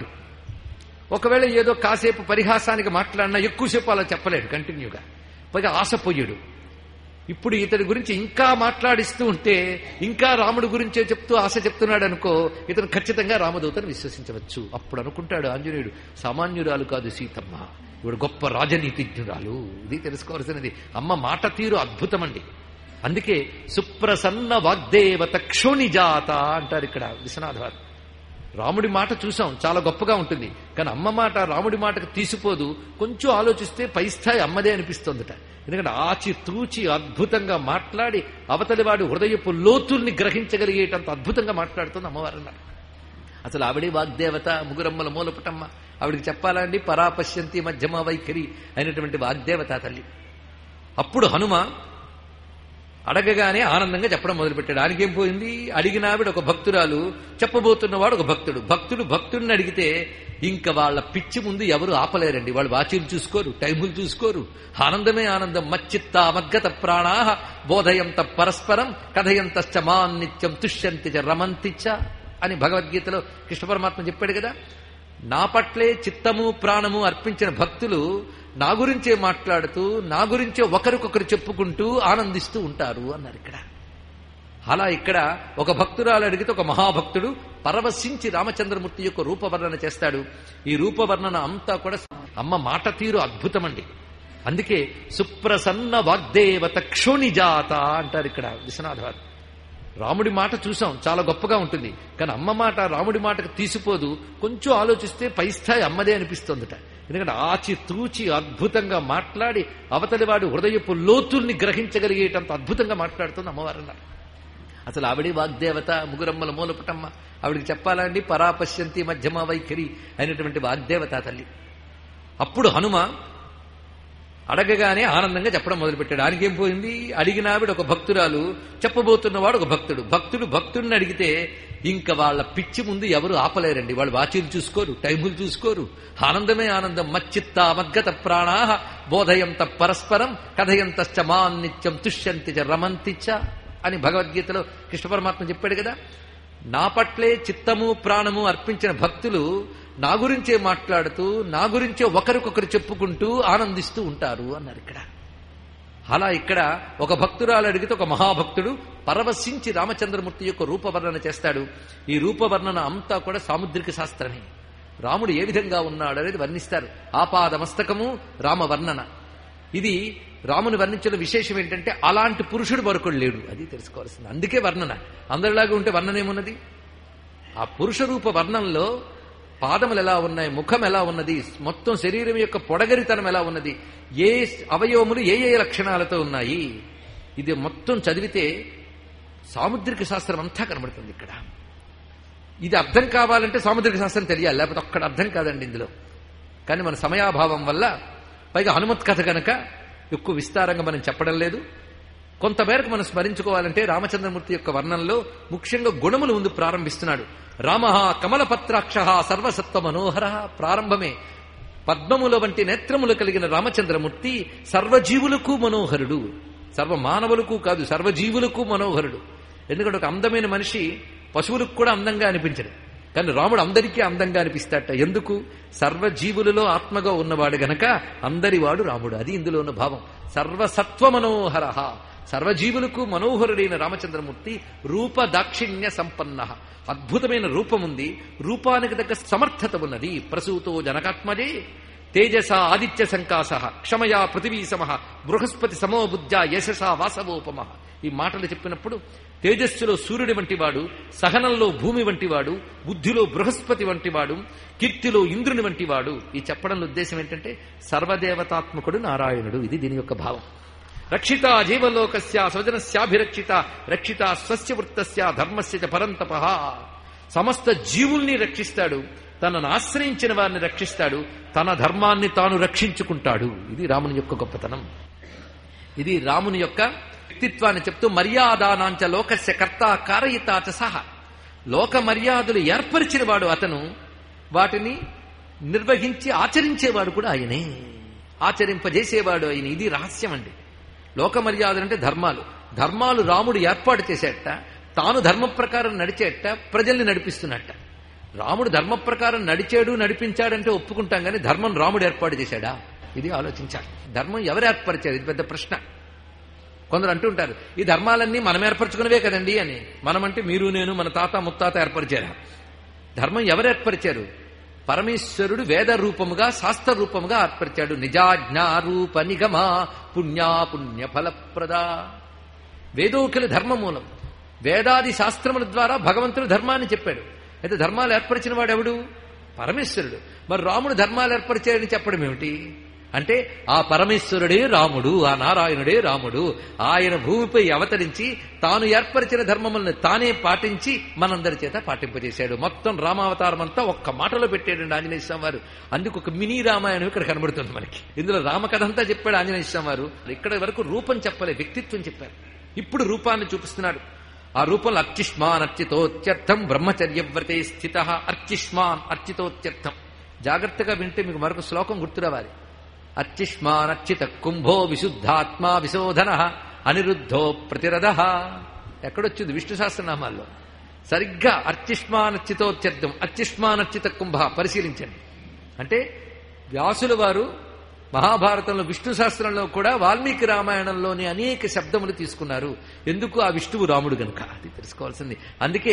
ఒకవేళ ఏదో కాసేపు పరిహాసానికి మాట్లాడినా ఎక్కువసేపు అలా చెప్పలేడు కంటిన్యూగా పైగా ఆశపోయాడు ఇప్పుడు ఇతడి గురించి ఇంకా మాట్లాడిస్తూ ఉంటే ఇంకా రాముడి గురించే చెప్తూ ఆశ చెప్తున్నాడు అనుకో ఇతను ఖచ్చితంగా రామదూతను విశ్వసించవచ్చు అప్పుడు అనుకుంటాడు ఆంజనేయుడు సామాన్యురాలు కాదు సీతమ్మ ఇవిడు గొప్ప రాజనీతిజ్ఞురాలు ఇది తెలుసుకోవాల్సినది అమ్మ మాట తీరు అద్భుతమండి అందుకే సుప్రసన్న వాగ్దేవత క్షోణిజాత అంటారు ఇక్కడ విశ్వనాథ్ వారు రాముడి మాట చూసాం చాలా గొప్పగా ఉంటుంది కానీ అమ్మ మాట రాముడి మాటకు తీసిపోదు కొంచెం ఆలోచిస్తే పై స్థాయి అమ్మదే అనిపిస్తుందట ఎందుకంటే ఆచి తూచి అద్భుతంగా మాట్లాడి అవతలివాడి హృదయపు లోతుల్ని గ్రహించగలిగేటంత అద్భుతంగా మాట్లాడుతుంది అమ్మవారు అన్నారు అసలు ఆవిడే వాగ్దేవత ముగురమ్మల మూలపుటమ్మ ఆవిడికి చెప్పాలండి పరాపశ్యంతి మధ్యమ వైఖరి అయినటువంటి వాగ్దేవత తల్లి అప్పుడు హనుమ అడగగానే ఆనందంగా చెప్పడం మొదలుపెట్టాడు ఆయనకేం పోయింది అడిగినావిడ ఒక భక్తురాలు చెప్పబోతున్నవాడు ఒక భక్తుడు భక్తుడు భక్తుడిని అడిగితే ఇంకా వాళ్ళ పిచ్చి ముందు ఎవరు ఆపలేరండి వాళ్ళు వాచీలు చూసుకోరు టైములు చూసుకోరు ఆనందమే ఆనందం మచ్చిత్త మద్గత ప్రాణా బోధయంత పరస్పరం కథయంతశ్చ మాన్నిత్యం తుష్యంతి చ రమంతి చ అని భగవద్గీతలో కృష్ణ పరమాత్మ చెప్పాడు కదా నా పట్లే చిత్తము ప్రాణము అర్పించిన భక్తులు నా గురించే మాట్లాడుతూ నా గురించే ఒకరికొకరు చెప్పుకుంటూ ఆనందిస్తూ ఉంటారు అన్నారు ఇక్కడ అలా ఇక్కడ ఒక భక్తురాలు అడిగితే ఒక మహాభక్తుడు పరవశించి రామచంద్రమూర్తి యొక్క రూపవర్ణన చేస్తాడు ఈ రూపవర్ణన అంతా కూడా అమ్మ మాట తీరు అద్భుతమండి అందుకే సుప్రసన్న వాగ్దేవత క్షోణిజాత అంటారు ఇక్కడ విశ్వనాథ్ వారు రాముడి మాట చూసాం చాలా గొప్పగా ఉంటుంది కానీ అమ్మ మాట రాముడి మాటకు తీసిపోదు కొంచెం ఆలోచిస్తే పై స్థాయి అమ్మదే అనిపిస్తుందట ఎందుకంటే ఆచి తూచి అద్భుతంగా మాట్లాడి అవతలివాడి హృదయపు లోతుల్ని గ్రహించగలిగేటంత అద్భుతంగా మాట్లాడుతుంది అమ్మవారు అన్నారు అసలు ఆవిడే వాగ్దేవత ముగురమ్మల మూలపుటమ్మ ఆవిడికి చెప్పాలండి పరాపశ్యంతి మధ్యమ వైఖరి అయినటువంటి వాగ్దేవత తల్లి అప్పుడు హనుమ అడగగానే ఆనందంగా చెప్పడం మొదలుపెట్టాడు ఆయనకేం పోయింది అడిగినావిడ ఒక భక్తురాలు చెప్పబోతున్నవాడు ఒక భక్తుడు భక్తుడు భక్తుడిని అడిగితే ఇంకా వాళ్ళ పిచ్చి ముందు ఎవరు ఆపలేరండి వాళ్ళు వాచీలు చూసుకోరు టైములు చూసుకోరు ఆనందమే ఆనందం మచ్చిత్త మద్గత ప్రాణా బోధయంత పరస్పరం కథయంతశ్చ మాన్నిత్యం తుష్యంతి చ రమంతి చ అని భగవద్గీతలో కృష్ణ పరమాత్మ చెప్పాడు కదా నా పట్లే చిత్తము ప్రాణము అర్పించిన భక్తులు నా గురించే మాట్లాడుతూ నా గురించే ఒకరికొకరు చెప్పుకుంటూ ఆనందిస్తూ ఉంటారు అన్నారు ఇక్కడ అలా ఇక్కడ ఒక భక్తురాలు అడిగితే ఒక మహాభక్తుడు పరవశించి రామచంద్రమూర్తి యొక్క రూపవర్ణన చేస్తాడు ఈ రూపవర్ణన అంతా కూడా సాముద్రిక శాస్త్రమే రాముడు ఏ విధంగా ఉన్నాడు అనేది వర్ణిస్తారు ఆపాదమస్తకము రామవర్ణన ఇది రాముని వర్ణించిన విశేషం ఏంటంటే అలాంటి పురుషుడు మరొకడు లేడు అది తెలుసుకోవాల్సింది అందుకే వర్ణన అందరిలాగా ఉంటే వర్ణన ఏమున్నది ఆ పురుష రూప వర్ణంలో పాదములు ఎలా ఉన్నాయి ముఖం ఎలా ఉన్నది మొత్తం శరీరం యొక్క పొడగరితనం ఎలా ఉన్నది ఏ అవయవములు ఏ ఏ లక్షణాలతో ఉన్నాయి ఇది మొత్తం చదివితే సాముద్రిక శాస్త్రం అంతా కనబడుతుంది ఇక్కడ ఇది అర్థం కావాలంటే సాముద్రిక శాస్త్రం తెలియాలి లేకపోతే ఒక్కడ అర్థం కాదండి ఇందులో కానీ మన సమయాభావం వల్ల పైగా హనుమత్ కథ కనుక ఎక్కువ విస్తారంగా మనం చెప్పడం లేదు కొంతమేరకు మనం స్మరించుకోవాలంటే రామచంద్రమూర్తి యొక్క వర్ణంలో ముఖ్యంగా గుణములు ముందు ప్రారంభిస్తున్నాడు రామ కమలపత్రాక్ష సర్వసత్వ మనోహర ప్రారంభమే పద్మముల వంటి నేత్రములు కలిగిన రామచంద్రమూర్తి సర్వజీవులకు మనోహరుడు సర్వ మానవులకు కాదు సర్వజీవులకు మనోహరుడు ఎందుకంటే ఒక అందమైన మనిషి పశువులకు కూడా అందంగా అనిపించడు కానీ రాముడు అందరికీ అందంగా అనిపిస్తాట ఎందుకు సర్వజీవులలో ఆత్మగా ఉన్నవాడు గనక అందరివాడు రాముడు అది ఇందులో ఉన్న భావం సర్వసత్వ మనోహర సర్వజీవులకు మనోహరుడైన రామచంద్రమూర్తి రూప దాక్షిణ్య సంపన్న అద్భుతమైన రూపముంది రూపానికి తగ్గ సమర్థత ఉన్నది ప్రసూతో జనకాత్మజే తేజస ఆదిత్య సంకాస క్షమయా పృథివీ సమ బృహస్పతి సమో బుద్ధ యశస వాసవోపమ ఈ మాటలు చెప్పినప్పుడు తేజస్సులో సూర్యుడి వంటివాడు సహనంలో భూమి వంటివాడు బుద్ధిలో బృహస్పతి వంటివాడు కీర్తిలో ఇంద్రుని వంటివాడు ఈ చెప్పడంలో ఉద్దేశం ఏంటంటే సర్వదేవతాత్మకుడు నారాయణుడు ఇది దీని యొక్క భావం రక్షిత జీవలోకస్య స్వజనస్యాభిరక్షిత రక్షిత స్వస్య వృత్తస్య ధర్మస్య చ పరంతప సమస్త జీవుల్ని రక్షిస్తాడు తనను ఆశ్రయించిన వారిని రక్షిస్తాడు తన ధర్మాన్ని తాను రక్షించుకుంటాడు ఇది రాముని యొక్క గొప్పతనం ఇది రాముని యొక్క వ్యక్తిత్వాన్ని చెప్తూ మర్యాదానాంచ లోకస్య కర్త కారయితాచ సహా లోక మర్యాదలు ఏర్పరిచినవాడు అతను వాటిని నిర్వహించి ఆచరించేవాడు కూడా ఆయనే ఆచరింపజేసేవాడు ఆయన ఇది రహస్యం అండి లోక మర్యాదలు అంటే ధర్మాలు ధర్మాలు రాముడు ఏర్పాటు చేసేట తాను ధర్మ ప్రకారం నడిచేట ప్రజల్ని నడిపిస్తున్నట్ట రాముడు ధర్మ ప్రకారం నడిచాడు నడిపించాడంటే ఒప్పుకుంటాం కానీ ధర్మం రాముడు ఏర్పాటు చేశాడా ఇది ఆలోచించాలి ధర్మం ఎవరు ఏర్పరిచారు ఇది పెద్ద ప్రశ్న కొందరు అంటుంటారు ఈ ధర్మాలన్నీ మనం ఏర్పరచుకున్నవే కదండి అని మనమంటే మీరు నేను మన తాత ముత్తాత ఏర్పరిచారా ధర్మం ఎవరు ఏర్పరిచారు పరమేశ్వరుడు వేద రూపముగా శాస్త్ర రూపముగా ఏర్పరిచాడు నిజాజ్ఞారూప నిగమ పుణ్యా పుణ్య ఫలప్రద వేదోకిల ధర్మమూలం వేదాది శాస్త్రముల ద్వారా భగవంతుడు ధర్మాన్ని చెప్పాడు అయితే ధర్మాలు ఏర్పరిచిన వాడు ఎవడు పరమేశ్వరుడు మరి రాముడు ధర్మాలు ఏర్పరిచాడని చెప్పడం ఏమిటి అంటే ఆ పరమేశ్వరుడే రాముడు ఆ నారాయణుడే రాముడు ఆయన భూమిపై అవతరించి తాను ఏర్పరిచిన ధర్మములను తానే పాటించి మనందరి చేత పాటింపజేశాడు మొత్తం రామావతారం అంతా ఒక్క మాటలో పెట్టాడండి ఆంజనేయ స్వామి వారు అందుకు ఒక మినీ రామాయణం ఇక్కడ కనబడుతుంది మనకి ఇందులో రామకథ అంతా చెప్పాడు ఆంజనేయ స్వామి వారు ఇక్కడ వరకు రూపం చెప్పలే వ్యక్తిత్వం చెప్పారు ఇప్పుడు రూపాన్ని చూపిస్తున్నాడు ఆ రూపంలో అర్చిష్మాన్ అర్చితోత్యర్థం బ్రహ్మచర్యవ్రతే స్థిత అర్చిష్మాన్ అర్చితోత్యర్థం జాగ్రత్తగా వింటే మీకు మరొక శ్లోకం గుర్తు రావాలి అర్చిష్మాన్ అర్చిత కుంభో విశుద్ధాత్మా విశోధన అనిరుద్ధో ప్రతిరథ ఎక్కడొచ్చింది విష్ణు సహస్రనామాల్లో సరిగ్గా అర్చిష్మాన్ అర్చితోత్యర్థం అర్చిష్మాన్ అర్చిత కుంభ పరిశీలించండి అంటే వ్యాసుల వారు మహాభారతంలో విష్ణు శాస్త్రంలో కూడా వాల్మీకి రామాయణంలోని అనేక శబ్దములు తీసుకున్నారు ఎందుకు ఆ విష్ణువు రాముడు గనుక అది తెలుసుకోవాల్సింది అందుకే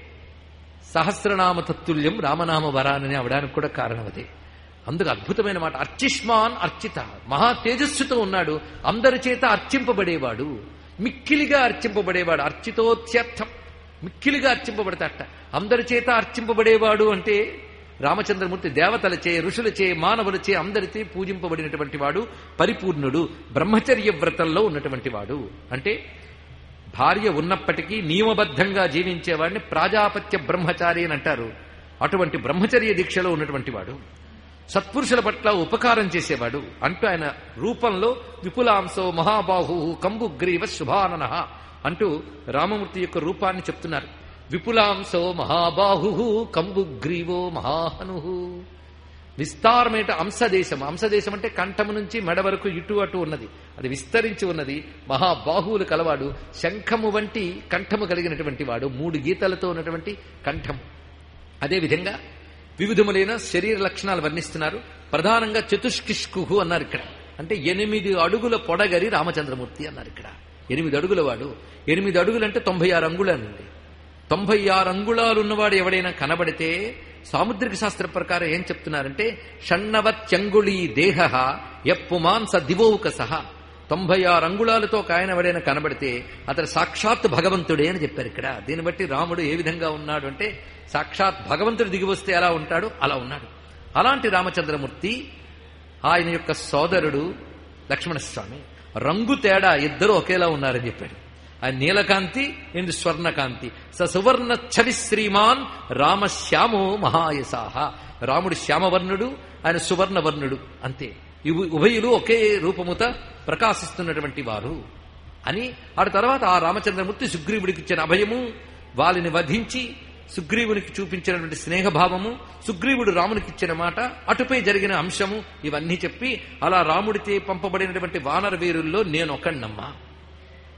సహస్రనామ తత్తుల్యం రామనామ వరానని అవడానికి కూడా కారణం అదే అందుకు అద్భుతమైన మాట అర్చిష్మాన్ అర్చిత మహా తేజస్సుతో ఉన్నాడు అందరి చేత అర్చింపబడేవాడు మిక్కిలిగా అర్చింపబడేవాడు అర్చితోత్యర్థం మిక్కిలిగా అర్చింపబడతాట అందరి చేత అర్చింపబడేవాడు అంటే రామచంద్రమూర్తి దేవతలచే ఋషులచే మానవులచే అందరిచే పూజింపబడినటువంటి వాడు పరిపూర్ణుడు బ్రహ్మచర్య వ్రతంలో ఉన్నటువంటి వాడు అంటే భార్య ఉన్నప్పటికీ నియమబద్ధంగా జీవించేవాడిని ప్రాజాపత్య బ్రహ్మచారి అని అంటారు అటువంటి బ్రహ్మచర్య దీక్షలో ఉన్నటువంటి వాడు సత్పురుషుల పట్ల ఉపకారం చేసేవాడు అంటూ ఆయన రూపంలో విపులాంశో మహాబాహు కంబుగ్రీవ శుభానన అంటూ రామమూర్తి యొక్క రూపాన్ని చెప్తున్నారు విపులాంశో మహాబాహు కంబుగ్రీవో మహాహను విస్తారమైన అంశదేశం అంశదేశం అంటే కంఠము నుంచి మెడ వరకు ఇటు అటు ఉన్నది అది విస్తరించి ఉన్నది మహాబాహువులు కలవాడు శంఖము వంటి కంఠము కలిగినటువంటి వాడు మూడు గీతలతో ఉన్నటువంటి కంఠము అదేవిధంగా వివిధములైన శరీర లక్షణాలు వర్ణిస్తున్నారు ప్రధానంగా చతుష్కిష్కుహు అన్నారు ఇక్కడ అంటే ఎనిమిది అడుగుల పొడగరి రామచంద్రమూర్తి అన్నారు ఇక్కడ ఎనిమిది అడుగుల వాడు ఎనిమిది అడుగులు అంటే తొంభై ఆరు అంగుళాలండి తొంభై ఆరు అంగుళాలు ఉన్నవాడు ఎవడైనా కనబడితే సాముద్రిక శాస్త్ర ప్రకారం ఏం చెప్తున్నారంటే షణ్ణవత్యంగుళీ దేహ ఎప్పుమాంస దివౌక సహా తొంభై ఆరు అంగుళాలతో ఒక ఆయన ఎవడైనా కనబడితే అతడు సాక్షాత్ భగవంతుడే అని చెప్పారు ఇక్కడ దీన్ని బట్టి రాముడు ఏ విధంగా ఉన్నాడు అంటే సాక్షాత్ భగవంతుడు దిగి వస్తే ఎలా ఉంటాడు అలా ఉన్నాడు అలాంటి రామచంద్రమూర్తి ఆయన యొక్క సోదరుడు లక్ష్మణస్వామి రంగు తేడా ఇద్దరు ఒకేలా ఉన్నారని చెప్పాడు ఆయన నీలకాంతి ఎందు స్వర్ణకాంతి స సువర్ణ ఛవి శ్రీమాన్ రామశ్యామో మహాయసాహ రాముడు శ్యామవర్ణుడు ఆయన సువర్ణవర్ణుడు అంతే ఇవి ఉభయులు ఒకే రూపముత ప్రకాశిస్తున్నటువంటి వారు అని ఆ తర్వాత ఆ రామచంద్రమూర్తి సుగ్రీవుడికి ఇచ్చిన అభయము వాళ్ళని వధించి సుగ్రీవునికి చూపించినటువంటి స్నేహభావము సుగ్రీవుడు రామునికి ఇచ్చిన మాట అటుపై జరిగిన అంశము ఇవన్నీ చెప్పి అలా రాముడితే పంపబడినటువంటి వానర వీరుల్లో నేను ఒకణ్ణమ్మా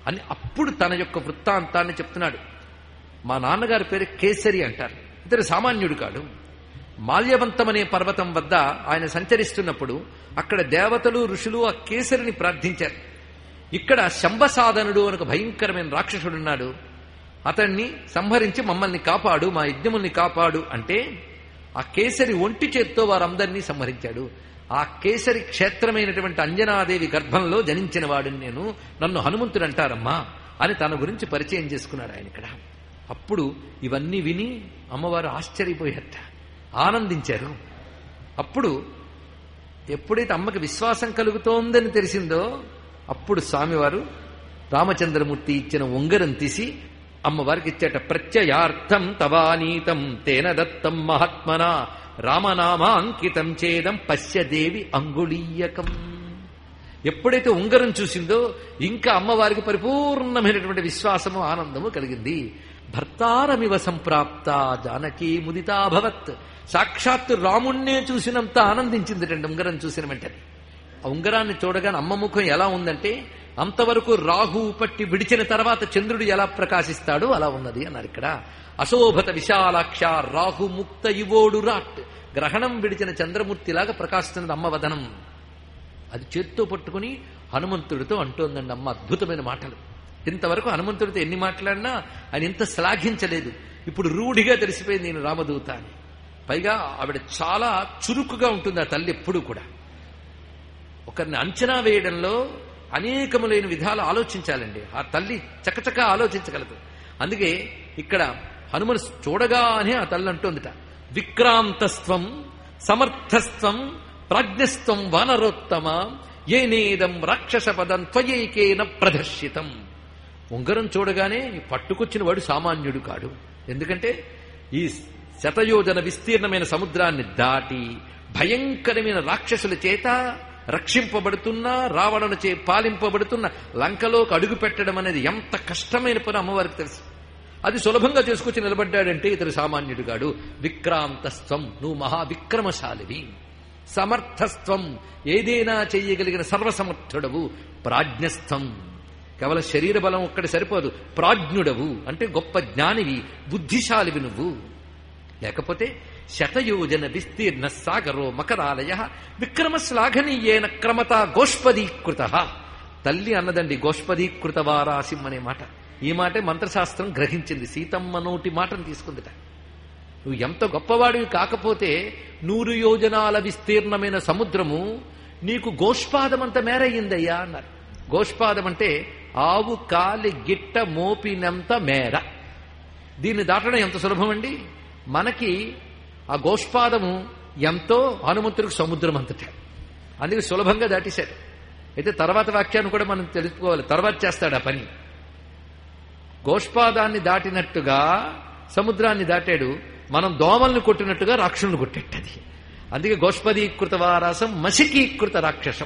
అని అప్పుడు తన యొక్క వృత్తాంతాన్ని చెప్తున్నాడు మా నాన్నగారి పేరు కేసరి అంటారు ఇతడు సామాన్యుడు కాడు మాల్యవంతం అనే పర్వతం వద్ద ఆయన సంచరిస్తున్నప్పుడు అక్కడ దేవతలు ఋషులు ఆ కేసరిని ప్రార్థించారు ఇక్కడ శంభసాధనుడు అని ఒక భయంకరమైన రాక్షసుడున్నాడు అతన్ని సంహరించి మమ్మల్ని కాపాడు మా యజ్ఞముల్ని కాపాడు అంటే ఆ కేసరి ఒంటి చేత్తో వారందరినీ సంహరించాడు ఆ కేసరి క్షేత్రమైనటువంటి అంజనాదేవి గర్భంలో జనించిన వాడిని నేను నన్ను హనుమంతుడు అంటారమ్మా అని తన గురించి పరిచయం చేసుకున్నాడు ఆయన ఇక్కడ అప్పుడు ఇవన్నీ విని అమ్మవారు ఆశ్చర్యపోయారట ఆనందించారు అప్పుడు ఎప్పుడైతే అమ్మకి విశ్వాసం కలుగుతోందని తెలిసిందో అప్పుడు స్వామివారు రామచంద్రమూర్తి ఇచ్చిన ఉంగరం తీసి అమ్మవారికి ఇచ్చేట ప్రత్యయార్థం తవానీతం తేన దత్తం మహాత్మన రామనామాంకితం చేదం పశ్యదేవి అంగుళీయకం ఎప్పుడైతే ఉంగరం చూసిందో ఇంకా అమ్మవారికి పరిపూర్ణమైనటువంటి విశ్వాసము ఆనందము కలిగింది భర్తారమివ సంప్రాప్త జానకీ ముదితాభవత్ సాక్షాత్తు రాముణ్ణే చూసినంత ఆనందించింది రెండు ఉంగరం చూసిన వెంటనే ఆ ఉంగరాన్ని చూడగానే అమ్మ ముఖం ఎలా ఉందంటే అంతవరకు రాహు పట్టి విడిచిన తర్వాత చంద్రుడు ఎలా ప్రకాశిస్తాడో అలా ఉన్నది అన్నారు ఇక్కడ అశోభత విశాలాక్ష రాహు ముక్త ఇవోడు రాట్ గ్రహణం విడిచిన చంద్రమూర్తిలాగా ప్రకాశిస్తున్నది అమ్మ వదనం అది చేత్తో పట్టుకుని హనుమంతుడితో అంటోందండి అమ్మ అద్భుతమైన మాటలు ఇంతవరకు హనుమంతుడితో ఎన్ని మాట్లాడినా ఆయన ఇంత శ్లాఘించలేదు ఇప్పుడు రూఢిగా తెలిసిపోయింది నేను రామదూత అని పైగా ఆవిడ చాలా చురుకుగా ఉంటుంది ఆ తల్లి ఎప్పుడూ కూడా ఒకరిని అంచనా వేయడంలో అనేకములైన విధాలు ఆలోచించాలండి ఆ తల్లి చకచక ఆలోచించగలదు అందుకే ఇక్కడ హనుమను చూడగానే ఆ తల్లి అంటోందిట విక్రాంతస్త్వం సమర్థస్త్వం ప్రాజ్ఞస్త్వం వానరోత్తమ ఏనేదం రాక్షస పదం త్వయైకేన ప్రదర్శితం ఉంగరం చూడగానే ఈ పట్టుకొచ్చిన వాడు సామాన్యుడు కాడు ఎందుకంటే ఈ శతయోజన విస్తీర్ణమైన సముద్రాన్ని దాటి భయంకరమైన రాక్షసుల చేత రక్షింపబడుతున్న రావణుల చే పాలింపబడుతున్న లంకలోకి అడుగు పెట్టడం అనేది ఎంత కష్టమైన పని అమ్మవారికి తెలుసు అది సులభంగా చేసుకొచ్చి నిలబడ్డాడంటే ఇతడు సామాన్యుడుగాడు విక్రాంతస్త్వం నువ్వు మహావిక్రమశాలివి సమర్థస్త్వం ఏదైనా చెయ్యగలిగిన సర్వసమర్థుడవు ప్రాజ్ఞస్థం కేవలం శరీర బలం ఒక్కటి సరిపోదు ప్రాజ్ఞుడవు అంటే గొప్ప జ్ఞానివి బుద్ధిశాలివి నువ్వు లేకపోతే శతయోజన విస్తీర్ణ సాగరో మకరాలయ విక్రమ శ్లాఘనీయేన క్రమత గోష్పదీకృత తల్లి అన్నదండి గోష్పదీకృత వారాసిం అనే మాట ఈ మాటే మంత్రశాస్త్రం గ్రహించింది సీతమ్మ నోటి మాటను తీసుకుందిట నువ్వు ఎంత గొప్పవాడివి కాకపోతే నూరు యోజనాల విస్తీర్ణమైన సముద్రము నీకు గోష్పాదమంత మేరయ్యిందయ్యా అన్నారు గోష్పాదం అంటే ఆవు కాలి గిట్ట మోపినంత మేర దీన్ని దాటడం ఎంత సులభం అండి మనకి ఆ గోష్పాదము ఎంతో హనుమంతుడికి సముద్రం అంతట అందుకే సులభంగా దాటేశాడు అయితే తర్వాత వాక్యాన్ని కూడా మనం తెలుసుకోవాలి తర్వాత చేస్తాడు ఆ పని గోష్పాదాన్ని దాటినట్టుగా సముద్రాన్ని దాటాడు మనం దోమల్ని కొట్టినట్టుగా రాక్షసుని కొట్టేటది అందుకే గోష్పదీకృత వారాసం మసికీకృత రాక్షసం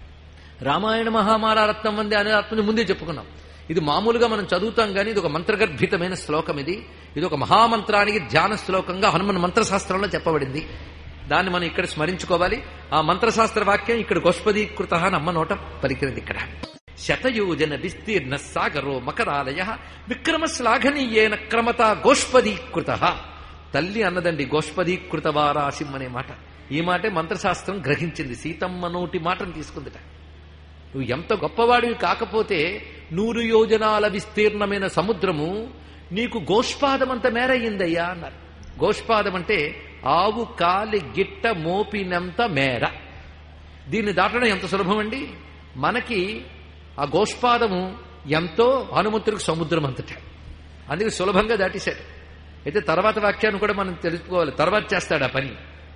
రామాయణ మహామారారత్నం వందే అనే ఆత్మని ముందే చెప్పుకున్నాం ఇది మామూలుగా మనం చదువుతాం కానీ ఇది ఒక మంత్రగర్భితమైన శ్లోకం ఇది ఇది ఒక మహామంత్రానికి ధ్యాన శ్లోకంగా హనుమన్ మంత్రశాస్త్రంలో చెప్పబడింది దాన్ని మనం ఇక్కడ స్మరించుకోవాలి ఆ మంత్రశాస్త్ర వాక్యం ఇక్కడ గోష్పదీకృత అని అమ్మ నోట పలికినది ఇక్కడ శతయోజన విస్తీర్ణ సాగరో మకరాలయ విక్రమ శ్లాఘనీయేన క్రమత గోష్పదీకృత తల్లి అన్నదండి గోష్పదీకృత వారాసిం అనే మాట ఈ మాటే మంత్రశాస్త్రం గ్రహించింది సీతమ్మ నోటి మాటను తీసుకుందిట నువ్వు ఎంత గొప్పవాడివి కాకపోతే నూరు యోజనాల విస్తీర్ణమైన సముద్రము నీకు గోష్పాదమంత మేరయ్యిందయ్యా అన్నారు గోష్పాదం అంటే ఆవు కాలి గిట్ట మోపినంత మేర దీన్ని దాటడం ఎంత సులభం అండి మనకి ఆ గోష్పాదము ఎంతో హనుమంతుడికి సముద్రం అంతట అందుకే సులభంగా దాటేశాడు అయితే తర్వాత వాక్యాన్ని కూడా మనం తెలుసుకోవాలి తర్వాత చేస్తాడు ఆ పని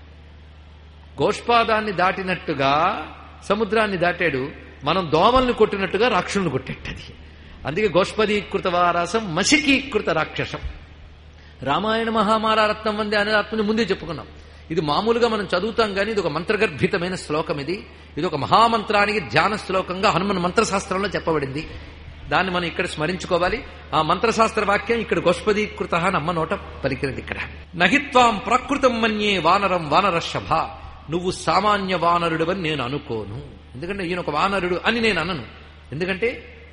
గోష్పాదాన్ని దాటినట్టుగా సముద్రాన్ని దాటాడు మనం దోమల్ని కొట్టినట్టుగా రాక్షసుని కొట్టేటది అందుకే గోష్పదీకృత వారాసం మసికీకృత రాక్షసం రామాయణ మహామారారత్నం వందే అనే ఆత్మని ముందే చెప్పుకున్నాం ఇది మామూలుగా మనం చదువుతాం కానీ ఇది ఒక మంత్రగర్భితమైన శ్లోకం ఇది ఇది ఒక మహామంత్రానికి ధ్యాన శ్లోకంగా హనుమన్ మంత్రశాస్త్రంలో చెప్పబడింది దాన్ని మనం ఇక్కడ స్మరించుకోవాలి ఆ మంత్రశాస్త్ర వాక్యం ఇక్కడ గోష్పదీకృత అని అమ్మ నోట పలికినది ఇక్కడ నహిత్వాం ప్రకృతం మన్యే వానరం వానరషభ నువ్వు సామాన్య వానరుడవని నేను అనుకోను ఎందుకంటే ఈయన ఒక వానరుడు అని నేను అనను ఎందుకంటే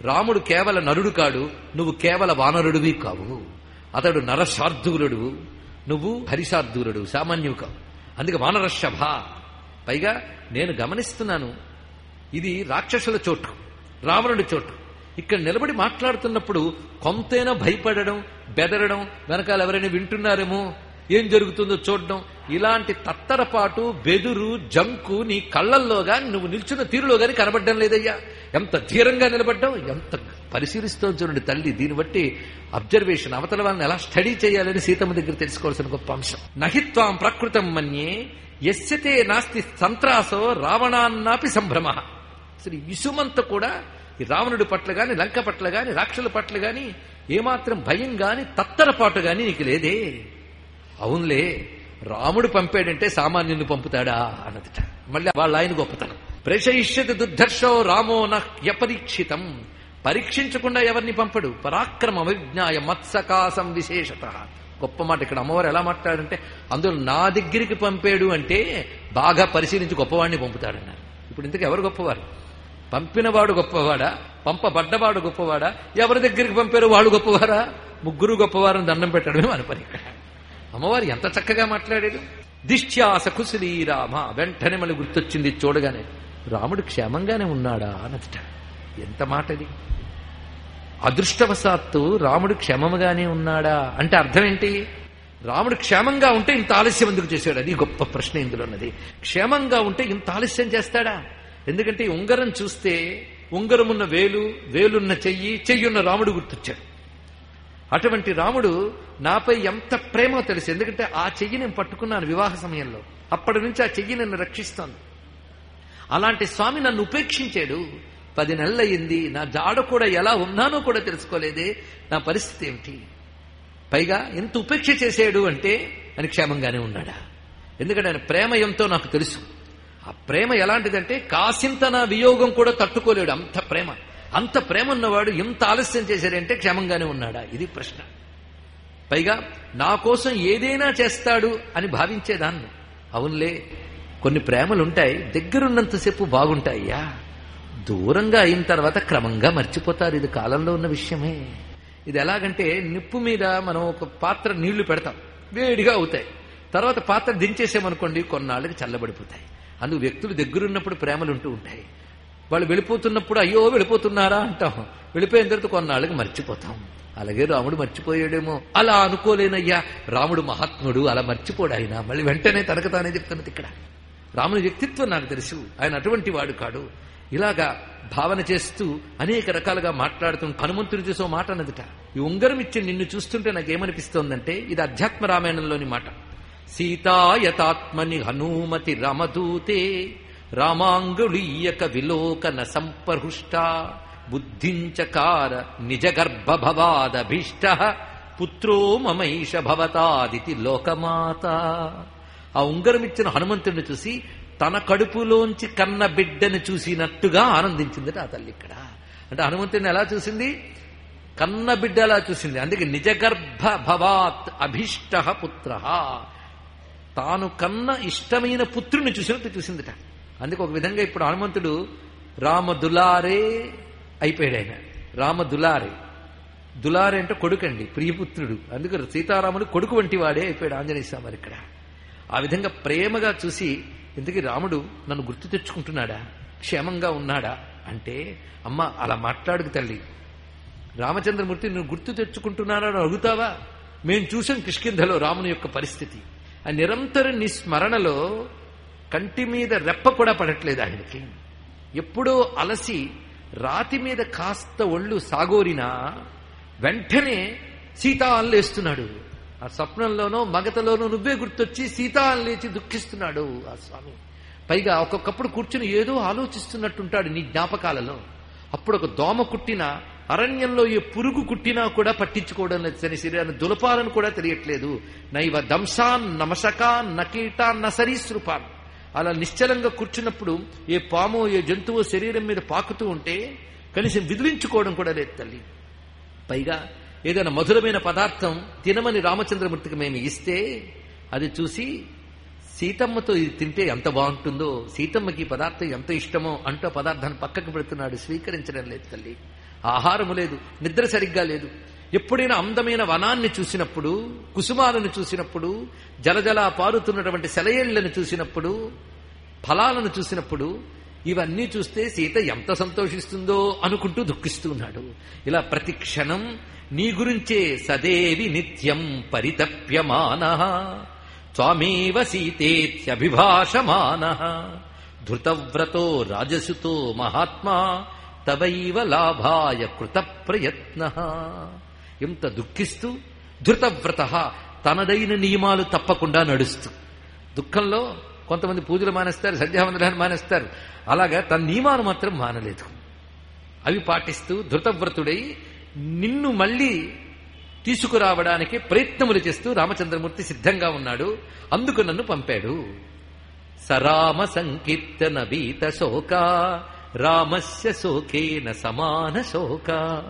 రాముడు కేవల నరుడు కాడు నువ్వు కేవల వానరుడివి కావు అతడు నరశార్దూలుడు నువ్వు హరిశార్దూలుడు సామాన్యువు కావు అందుకే వానరషభ పైగా నేను గమనిస్తున్నాను ఇది రాక్షసుల చోటు రావణుడి చోటు ఇక్కడ నిలబడి మాట్లాడుతున్నప్పుడు కొంతైనా భయపడడం బెదరడం వెనకాల ఎవరైనా వింటున్నారేమో ఏం జరుగుతుందో చూడడం ఇలాంటి తత్తరపాటు బెదురు జంకు నీ కళ్ళల్లో గాని నువ్వు నిల్చున్న తీరులో గాని కనబడడం లేదయ్యా ఎంత ధీరంగా నిలబడ్డావు ఎంత పరిశీలిస్తూ చూడండి తల్లి దీన్ని బట్టి అబ్జర్వేషన్ అవతల వాళ్ళని ఎలా స్టడీ చేయాలని సీతమ్మ దగ్గర తెలుసుకోవాల్సిన గొప్ప అంశం నహిత్వాం ప్రకృతం మన్యే ఎస్యతే నాస్తి సంత్రాసో రావణాన్నాపి సంభ్రమ అసలు ఈ ఇసుమంత కూడా ఈ రావణుడి పట్ల గాని లంక పట్ల గాని రాక్షసుల పట్ల గాని ఏమాత్రం భయం గాని తత్తరపాటు గాని నీకు లేదే అవునులే రాముడు పంపాడంటే సామాన్యుని పంపుతాడా అన్నదిట మళ్ళీ వాళ్ళ ఆయన గొప్పతనం ప్రేషయిష్యతి దుర్ధర్షో రామో నపరీక్షితం పరీక్షించకుండా ఎవరిని పంపడు పరాక్రమ విజ్ఞాయ మత్సకాసం విశేషత గొప్ప మాట ఇక్కడ అమ్మవారు ఎలా మాట్లాడంటే అందులో నా దగ్గరికి పంపాడు అంటే బాగా పరిశీలించి గొప్పవాడిని పంపుతాడన్నారు ఇప్పుడు ఇంతకు ఎవరు గొప్పవారు పంపినవాడు గొప్పవాడా పంపబడ్డవాడు గొప్పవాడా ఎవరి దగ్గరికి పంపారో వాడు గొప్పవారా ముగ్గురు గొప్పవారని దండం పెట్టడమే మన పని ఇక్కడ అమ్మవారు ఎంత చక్కగా మాట్లాడాడు దిష్ట్యాస కుశలీ రామ వెంటనే మళ్ళీ గుర్తొచ్చింది చూడగానే రాముడు క్షేమంగానే ఉన్నాడా అనట ఎంత మాటది అదృష్టవశాత్తు రాముడు క్షేమముగానే ఉన్నాడా అంటే అర్థం ఏంటి రాముడు క్షేమంగా ఉంటే ఇంత ఆలస్యం ఎందుకు చేశాడు అది గొప్ప ప్రశ్న ఇందులో ఉన్నది క్షేమంగా ఉంటే ఇంత ఆలస్యం చేస్తాడా ఎందుకంటే ఈ ఉంగరం చూస్తే ఉంగరమున్న వేలు వేలున్న చెయ్యి చెయ్యున్న రాముడు గుర్తొచ్చాడు అటువంటి రాముడు నాపై ఎంత ప్రేమో తెలుసు ఎందుకంటే ఆ చెయ్యి నేను పట్టుకున్నాను వివాహ సమయంలో అప్పటి నుంచి ఆ చెయ్యి నన్ను రక్షిస్తోంది అలాంటి స్వామి నన్ను ఉపేక్షించాడు పది నెలలయ్యింది నా జాడ కూడా ఎలా ఉన్నానో కూడా తెలుసుకోలేదే నా పరిస్థితి ఏమిటి పైగా ఎంత ఉపేక్ష చేసాడు అంటే అని క్షేమంగానే ఉన్నాడా ఎందుకంటే ఆయన ప్రేమ ఎంతో నాకు తెలుసు ఆ ప్రేమ ఎలాంటిదంటే కాసింత నా వియోగం కూడా తట్టుకోలేడు అంత ప్రేమ అంత ప్రేమ ఉన్నవాడు ఎంత ఆలస్యం చేశాడంటే క్షేమంగానే ఉన్నాడా ఇది ప్రశ్న పైగా నా కోసం ఏదైనా చేస్తాడు అని భావించేదాన్ని అవునులే కొన్ని ప్రేమలుంటాయి దగ్గరున్నంతసేపు బాగుంటాయ్యా దూరంగా అయిన తర్వాత క్రమంగా మర్చిపోతారు ఇది కాలంలో ఉన్న విషయమే ఇది ఎలాగంటే నిప్పు మీద మనం ఒక పాత్ర నీళ్లు పెడతాం వేడిగా అవుతాయి తర్వాత పాత్ర దించేసామనుకోండి కొన్నాళ్ళకి చల్లబడిపోతాయి అందుకు వ్యక్తులు దగ్గరున్నప్పుడు ప్రేమలు ఉంటూ ఉంటాయి వాళ్ళు వెళ్ళిపోతున్నప్పుడు అయ్యో వెళ్ళిపోతున్నారా అంటాం వెళ్ళిపోయిన తర్వాత కొన్నాళ్ళకి మర్చిపోతాం అలాగే రాముడు మర్చిపోయాడేమో అలా అనుకోలేనయ్యా రాముడు మహాత్ముడు అలా మర్చిపోడు ఆయన మళ్ళీ వెంటనే తనకు తానే చెప్తున్నది ఇక్కడ రాముని వ్యక్తిత్వం నాకు తెలుసు ఆయన అటువంటి వాడు కాడు ఇలాగా భావన చేస్తూ అనేక రకాలుగా మాట్లాడుతూ హనుమంతుడు చూసే మాట అన్నదిట ఈ ఉంగరం ఇచ్చి నిన్ను చూస్తుంటే నాకేమనిపిస్తోందంటే ఇది అధ్యాత్మ రామాయణంలోని మాట సీతాయతాత్మని హనుమతి రమదూతే రామాంగుళీయక విలోకన సంపహృష్ట బుద్ధించకార నిజ గర్భభవాదభీష్ట పుత్రో మమైష భవతాదితి లోకమాత ఆ ఉంగరం ఇచ్చిన హనుమంతుడిని చూసి తన కడుపులోంచి కన్న బిడ్డని చూసినట్టుగా ఆనందించిందట ఆ తల్లి ఇక్కడ అంటే హనుమంతుడిని ఎలా చూసింది కన్న బిడ్డ ఎలా చూసింది అందుకే నిజగర్భ భవాత్ అభీష్ట పుత్ర తాను కన్న ఇష్టమైన పుత్రుని చూసినట్టు చూసిందిట అందుకే ఒక విధంగా ఇప్పుడు హనుమంతుడు రామ దులారే అయిపోయాడు ఆయన రామ దులారే దులారే అంటే కొడుకండి ప్రియపుత్రుడు అందుకు సీతారాముడు కొడుకు వంటి వాడే అయిపోయాడు ఆంజనేయ స్వామి ఇక్కడ ఆ విధంగా ప్రేమగా చూసి ఇంతకీ రాముడు నన్ను గుర్తు తెచ్చుకుంటున్నాడా క్షేమంగా ఉన్నాడా అంటే అమ్మ అలా మాట్లాడుకు తల్లి రామచంద్రమూర్తి నువ్వు గుర్తు తెచ్చుకుంటున్నారా అని అడుగుతావా మేం చూసాం కిష్కింధలో రాముని యొక్క పరిస్థితి ఆ నిరంతర నీ స్మరణలో కంటి మీద రెప్ప కూడా పడట్లేదు ఆయనకి ఎప్పుడో అలసి రాతి మీద కాస్త ఒళ్ళు సాగోరినా వెంటనే సీతా లేస్తున్నాడు ఆ స్వప్నంలోనో మగతలోనో నువ్వే గుర్తొచ్చి సీతా లేచి దుఃఖిస్తున్నాడు ఆ స్వామి పైగా ఒక్కొక్కప్పుడు కూర్చుని ఏదో ఆలోచిస్తున్నట్టుంటాడు నీ జ్ఞాపకాలలో అప్పుడు ఒక దోమ కుట్టిన అరణ్యంలో ఏ పురుగు కుట్టినా కూడా పట్టించుకోవడం లేదు సరి శరీరాన్ని దులపాలని కూడా తెలియట్లేదు నైవ దంశాన్ నమశకాన్ నకీటాన్ న సరీసృపాన్ అలా నిశ్చలంగా కూర్చున్నప్పుడు ఏ పాము ఏ జంతువు శరీరం మీద పాకుతూ ఉంటే కనీసం విదిలించుకోవడం కూడా లేదు తల్లి పైగా ఏదైనా మధురమైన పదార్థం తినమని రామచంద్రమూర్తికి మేము ఇస్తే అది చూసి సీతమ్మతో ఇది తింటే ఎంత బాగుంటుందో సీతమ్మకి ఈ పదార్థం ఎంత ఇష్టమో అంటూ పదార్థాన్ని పక్కకు పెడుతున్నాడు స్వీకరించడం లేదు తల్లి ఆహారము లేదు నిద్ర సరిగ్గా లేదు ఎప్పుడైనా అందమైన వనాన్ని చూసినప్పుడు కుసుమాలను చూసినప్పుడు జలజల పారుతున్నటువంటి సెలయేళ్లను చూసినప్పుడు ఫలాలను చూసినప్పుడు ఇవన్నీ చూస్తే సీత ఎంత సంతోషిస్తుందో అనుకుంటూ దుఃఖిస్తూ ఉన్నాడు ఇలా ప్రతి క్షణం నీ గురించే సదేవి నిత్యం పరితప్యమాన త్వామేవ సీతేత్యభిభాషమాన ధృతవ్రతో రాజసుతో మహాత్మా తవైవ లాభాయ కృత ప్రయత్న ఎంత దుఃఖిస్తూ ధృతవ్రత తనదైన నియమాలు తప్పకుండా నడుస్తూ దుఃఖంలో కొంతమంది పూజలు మానేస్తారు సంధ్యావందనాన్ని మానేస్తారు అలాగా తన నియమాలు మాత్రం మానలేదు అవి పాటిస్తూ ధృతవ్రతుడై నిన్ను మళ్ళీ తీసుకురావడానికి ప్రయత్నములు చేస్తూ రామచంద్రమూర్తి సిద్ధంగా ఉన్నాడు అందుకు నన్ను పంపాడు సరామ సంకీర్తన భీత శోక రామస్య శోకేన సమాన శోక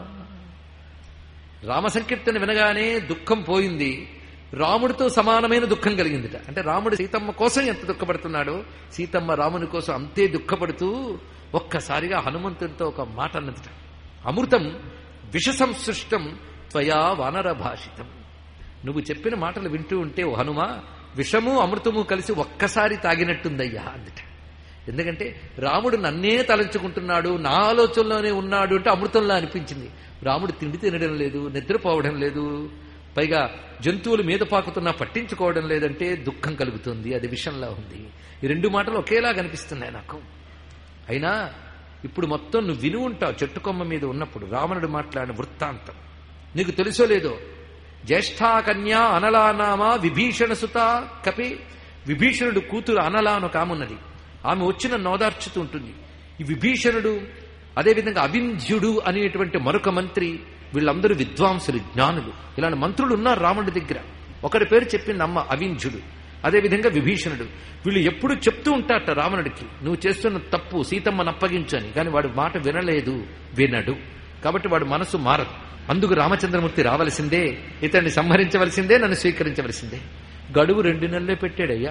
రామ సంకీర్తన వినగానే దుఃఖం పోయింది రాముడితో సమానమైన దుఃఖం కలిగిందిట అంటే రాముడు సీతమ్మ కోసం ఎంత దుఃఖపడుతున్నాడో సీతమ్మ రాముని కోసం అంతే దుఃఖపడుతూ ఒక్కసారిగా హనుమంతుడితో ఒక మాట అన్నదిట అమృతం విష సంసృష్టం త్వయా వానర భాషితం నువ్వు చెప్పిన మాటలు వింటూ ఉంటే ఓ హనుమ విషము అమృతము కలిసి ఒక్కసారి తాగినట్టుందయ్యా అందుట ఎందుకంటే రాముడు నన్నే తలంచుకుంటున్నాడు నా ఆలోచనలోనే ఉన్నాడు అంటే అమృతంలా అనిపించింది రాముడు తిండి తినడం లేదు నిద్రపోవడం లేదు పైగా జంతువులు మీద పాకుతున్నా పట్టించుకోవడం లేదంటే దుఃఖం కలుగుతుంది అది విషంలా ఉంది ఈ రెండు మాటలు ఒకేలా కనిపిస్తున్నాయి నాకు అయినా ఇప్పుడు మొత్తం నువ్వు విని ఉంటావు చెట్టు కొమ్మ మీద ఉన్నప్పుడు రావణుడు మాట్లాడిన వృత్తాంతం నీకు తెలుసో లేదో జ్యేష్ఠా కన్యా అనలానామ విభీషణ సుత కపి విభీషణుడు కూతురు అనలా అని ఒక ఆమె ఉన్నది ఆమె వచ్చిన నోదార్చుతూ ఉంటుంది ఈ విభీషణుడు అదేవిధంగా అవింధ్యుడు అనేటువంటి మరొక మంత్రి వీళ్ళందరూ విద్వాంసులు జ్ఞానులు ఇలాంటి మంత్రులు ఉన్నారు రాముడి దగ్గర ఒకరి పేరు చెప్పింది అమ్మ అవింధ్యుడు అదేవిధంగా విభీషణుడు వీళ్ళు ఎప్పుడు చెప్తూ ఉంటారట రావణుడికి నువ్వు చేస్తున్న తప్పు సీతమ్మను అప్పగించని కానీ వాడు మాట వినలేదు వినడు కాబట్టి వాడు మనసు మారదు అందుకు రామచంద్రమూర్తి రావలసిందే ఇతన్ని సంహరించవలసిందే నన్ను స్వీకరించవలసిందే గడువు రెండు నెలలే పెట్టాడయ్యా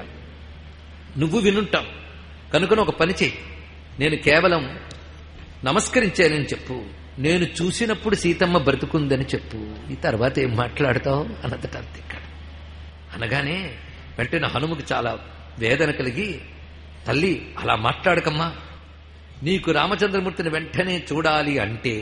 నువ్వు వినుంటావు కనుకన ఒక పని చేయి నేను కేవలం నమస్కరించానని చెప్పు నేను చూసినప్పుడు సీతమ్మ బ్రతుకుందని చెప్పు ఈ తర్వాత ఏం మాట్లాడతావు అన్నదట అంతే ఇక్కడ అనగానే వెంటనే హనుమకు చాలా వేదన కలిగి తల్లి అలా మాట్లాడకమ్మా నీకు రామచంద్రమూర్తిని వెంటనే చూడాలి అంటే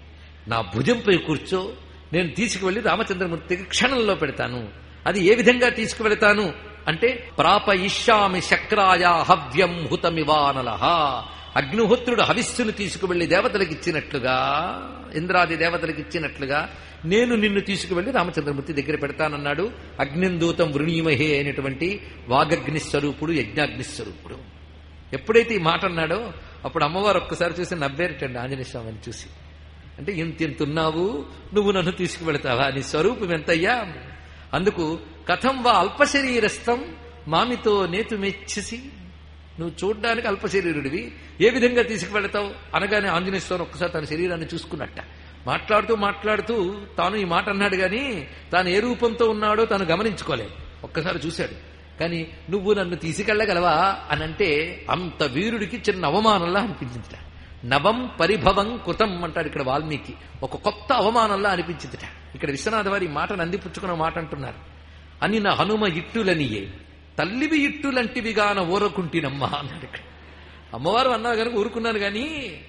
నా భుజంపై కూర్చో నేను తీసుకువెళ్లి రామచంద్రమూర్తికి క్షణంలో పెడతాను అది ఏ విధంగా తీసుకువెళతాను అంటే ప్రాప ఇష్యామి శక్రాయ హవ్యం హుతమివానలహ అగ్నిహోత్రుడు హవిస్సును తీసుకువెళ్లి దేవతలకు ఇచ్చినట్లుగా ఇంద్రాది దేవతలకు ఇచ్చినట్లుగా నేను నిన్ను తీసుకువెళ్లి రామచంద్రమూర్తి దగ్గర పెడతానన్నాడు అగ్నిందూతం వృణీమహే అయినటువంటి వాగగ్ని స్వరూపుడు యజ్ఞాగ్ని స్వరూపుడు ఎప్పుడైతే ఈ మాట అన్నాడో అప్పుడు అమ్మవారు ఒక్కసారి చూసి నవ్వేరటండి ఆంజనేయ స్వామిని చూసి అంటే ఇంత ఇంత ఉన్నావు నువ్వు నన్ను తీసుకువెళతావా నీ స్వరూపం ఎంతయ్యా అందుకు కథం వా అల్పశరీరస్థం మామితో నేతు మెచ్చేసి నువ్వు చూడ్డానికి అల్పశరీరుడివి ఏ విధంగా తీసుకువెళతావు అనగానే ఆంజనేయ స్వామి ఒక్కసారి తన శరీరాన్ని చూసుకున్నట్ట మాట్లాడుతూ మాట్లాడుతూ తాను ఈ మాట అన్నాడు గాని తాను ఏ రూపంతో ఉన్నాడో తాను గమనించుకోలేదు ఒక్కసారి చూశాడు కానీ నువ్వు నన్ను తీసుకెళ్లగలవా అని అంటే అంత వీరుడికి చిన్న అవమానంలా అనిపించిందిట నవం పరిభవం కృతం అంటాడు ఇక్కడ వాల్మీకి ఒక కొత్త అవమానంలా అనిపించిందిట ఇక్కడ విశ్వనాథ వారి ఈ మాట నందిపుచ్చుకున్న మాట అంటున్నారు అని నా హనుమ ఇట్టులనియే తల్లివి ఇట్టులంటివిగాన ఊరకుంటినమ్మా అన్నాడు ఇక్కడ అమ్మవారు అన్నారు కనుక ఊరుకున్నాను గాని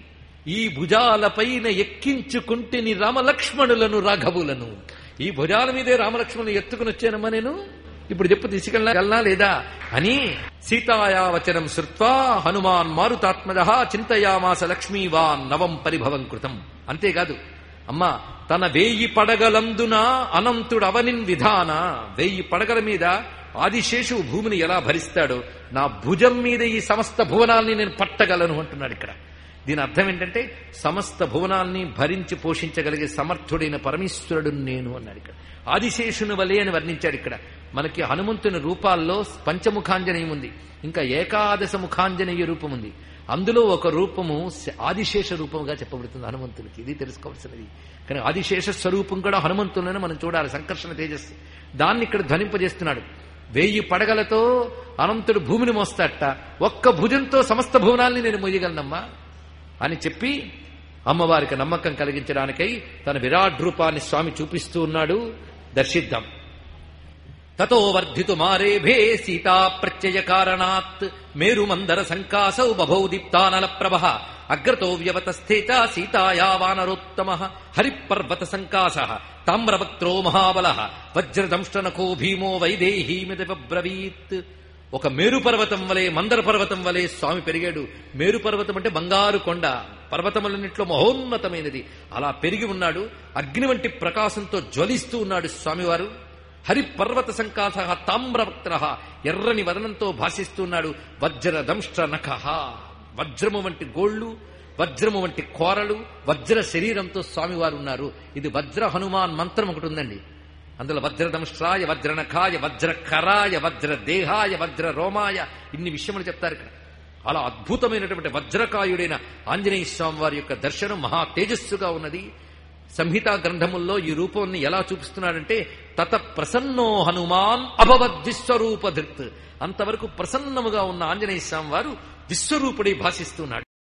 ఈ భుజాలపైన ఎక్కించుకుంటేని రామలక్ష్మణులను రాఘవులను ఈ భుజాల మీదే రామలక్ష్మణులు ఎత్తుకుని వచ్చానమ్మా నేను ఇప్పుడు చెప్పు తీసుకెళ్ళగలనా లేదా అని సీతాయా వచనం శ్రుత్వా హనుమాన్ మారుతాత్మజ చింతయామాస లక్ష్మీవాన్ నవం పరిభవం కృతం అంతేకాదు అమ్మా తన వేయి పడగలందున అనంతుడు అవనిన్ విధాన వేయి పడగల మీద ఆదిశేషువు భూమిని ఎలా భరిస్తాడో నా భుజం మీద ఈ సమస్త భువనాల్ని నేను పట్టగలను అంటున్నాడు ఇక్కడ దీని అర్థం ఏంటంటే సమస్త భువనాల్ని భరించి పోషించగలిగే సమర్థుడైన పరమేశ్వరుడు నేను అన్నాడు ఇక్కడ ఆదిశేషుని వలే అని వర్ణించాడు ఇక్కడ మనకి హనుమంతుని రూపాల్లో పంచముఖాంజనేయం ఉంది ఇంకా ఏకాదశ ముఖాంజనేయ రూపం ఉంది అందులో ఒక రూపము ఆదిశేష రూపముగా చెప్పబడుతుంది హనుమంతునికి ఇది తెలుసుకోవాల్సినది కానీ ఆదిశేష స్వరూపం కూడా హనుమంతులను మనం చూడాలి సంకర్షణ తేజస్సు దాన్ని ఇక్కడ ధ్వనింపజేస్తున్నాడు వెయ్యి పడగలతో అనంతుడు భూమిని మోస్తాట ఒక్క భుజంతో సమస్త భువనాల్ని నేను మోయగలనమ్మా అని చెప్పి అమ్మవారికి నమ్మకం కలిగించడానికై తన విరాట్ రూపాన్ని స్వామి చూపిస్తూ ఉన్నాడు దర్శిద్దాం తతో వర్ధితు మారేభే సీతా ప్రత్యయ కారణాత్ మేరుమందర సంకాసౌ బభౌ దీప్తానల ప్రభ అగ్రతో వ్యవతస్థే చ సీతాయా వానరోత్తమ హరిపర్వత సంకాస తామ్రవక్త్రో మహాబల వజ్రదంష్టనఖో భీమో వైదేహీమిదబ్రవీత్ ఒక మేరు పర్వతం వలె మందర పర్వతం వలె స్వామి పెరిగాడు మేరు పర్వతం అంటే బంగారు కొండ పర్వతములన్నింటిలో మహోన్నతమైనది అలా పెరిగి ఉన్నాడు అగ్ని వంటి ప్రకాశంతో జ్వలిస్తూ ఉన్నాడు స్వామివారు హరిపర్వత సంకాస తామ్రవక్త్ర ఎర్రని వదనంతో భాషిస్తున్నాడు వజ్ర దంష్ట్ర నఖ వజ్రము వంటి గోళ్లు వజ్రము వంటి కోరలు వజ్ర శరీరంతో స్వామివారు ఉన్నారు ఇది వజ్ర హనుమాన్ మంత్రం ఒకటి ఉందండి అందులో వజ్రదంష్ట్రాయ వజ్రనఖాయ వజ్రకరాయ వజ్ర దేహాయ వజ్ర రోమాయ ఇన్ని విషయములు చెప్తారు ఇక్కడ అలా అద్భుతమైనటువంటి వజ్రకాయుడైన ఆంజనేయ స్వామి వారి యొక్క దర్శనం మహా తేజస్సుగా ఉన్నది సంహితా గ్రంథముల్లో ఈ రూపాన్ని ఎలా చూపిస్తున్నాడంటే తత ప్రసన్నో హనుమాన్ అభవద్ విశ్వరూపధృత్ అంతవరకు ప్రసన్నముగా ఉన్న ఆంజనేయ స్వామి వారు విశ్వరూపుడై భాషిస్తున్నాడు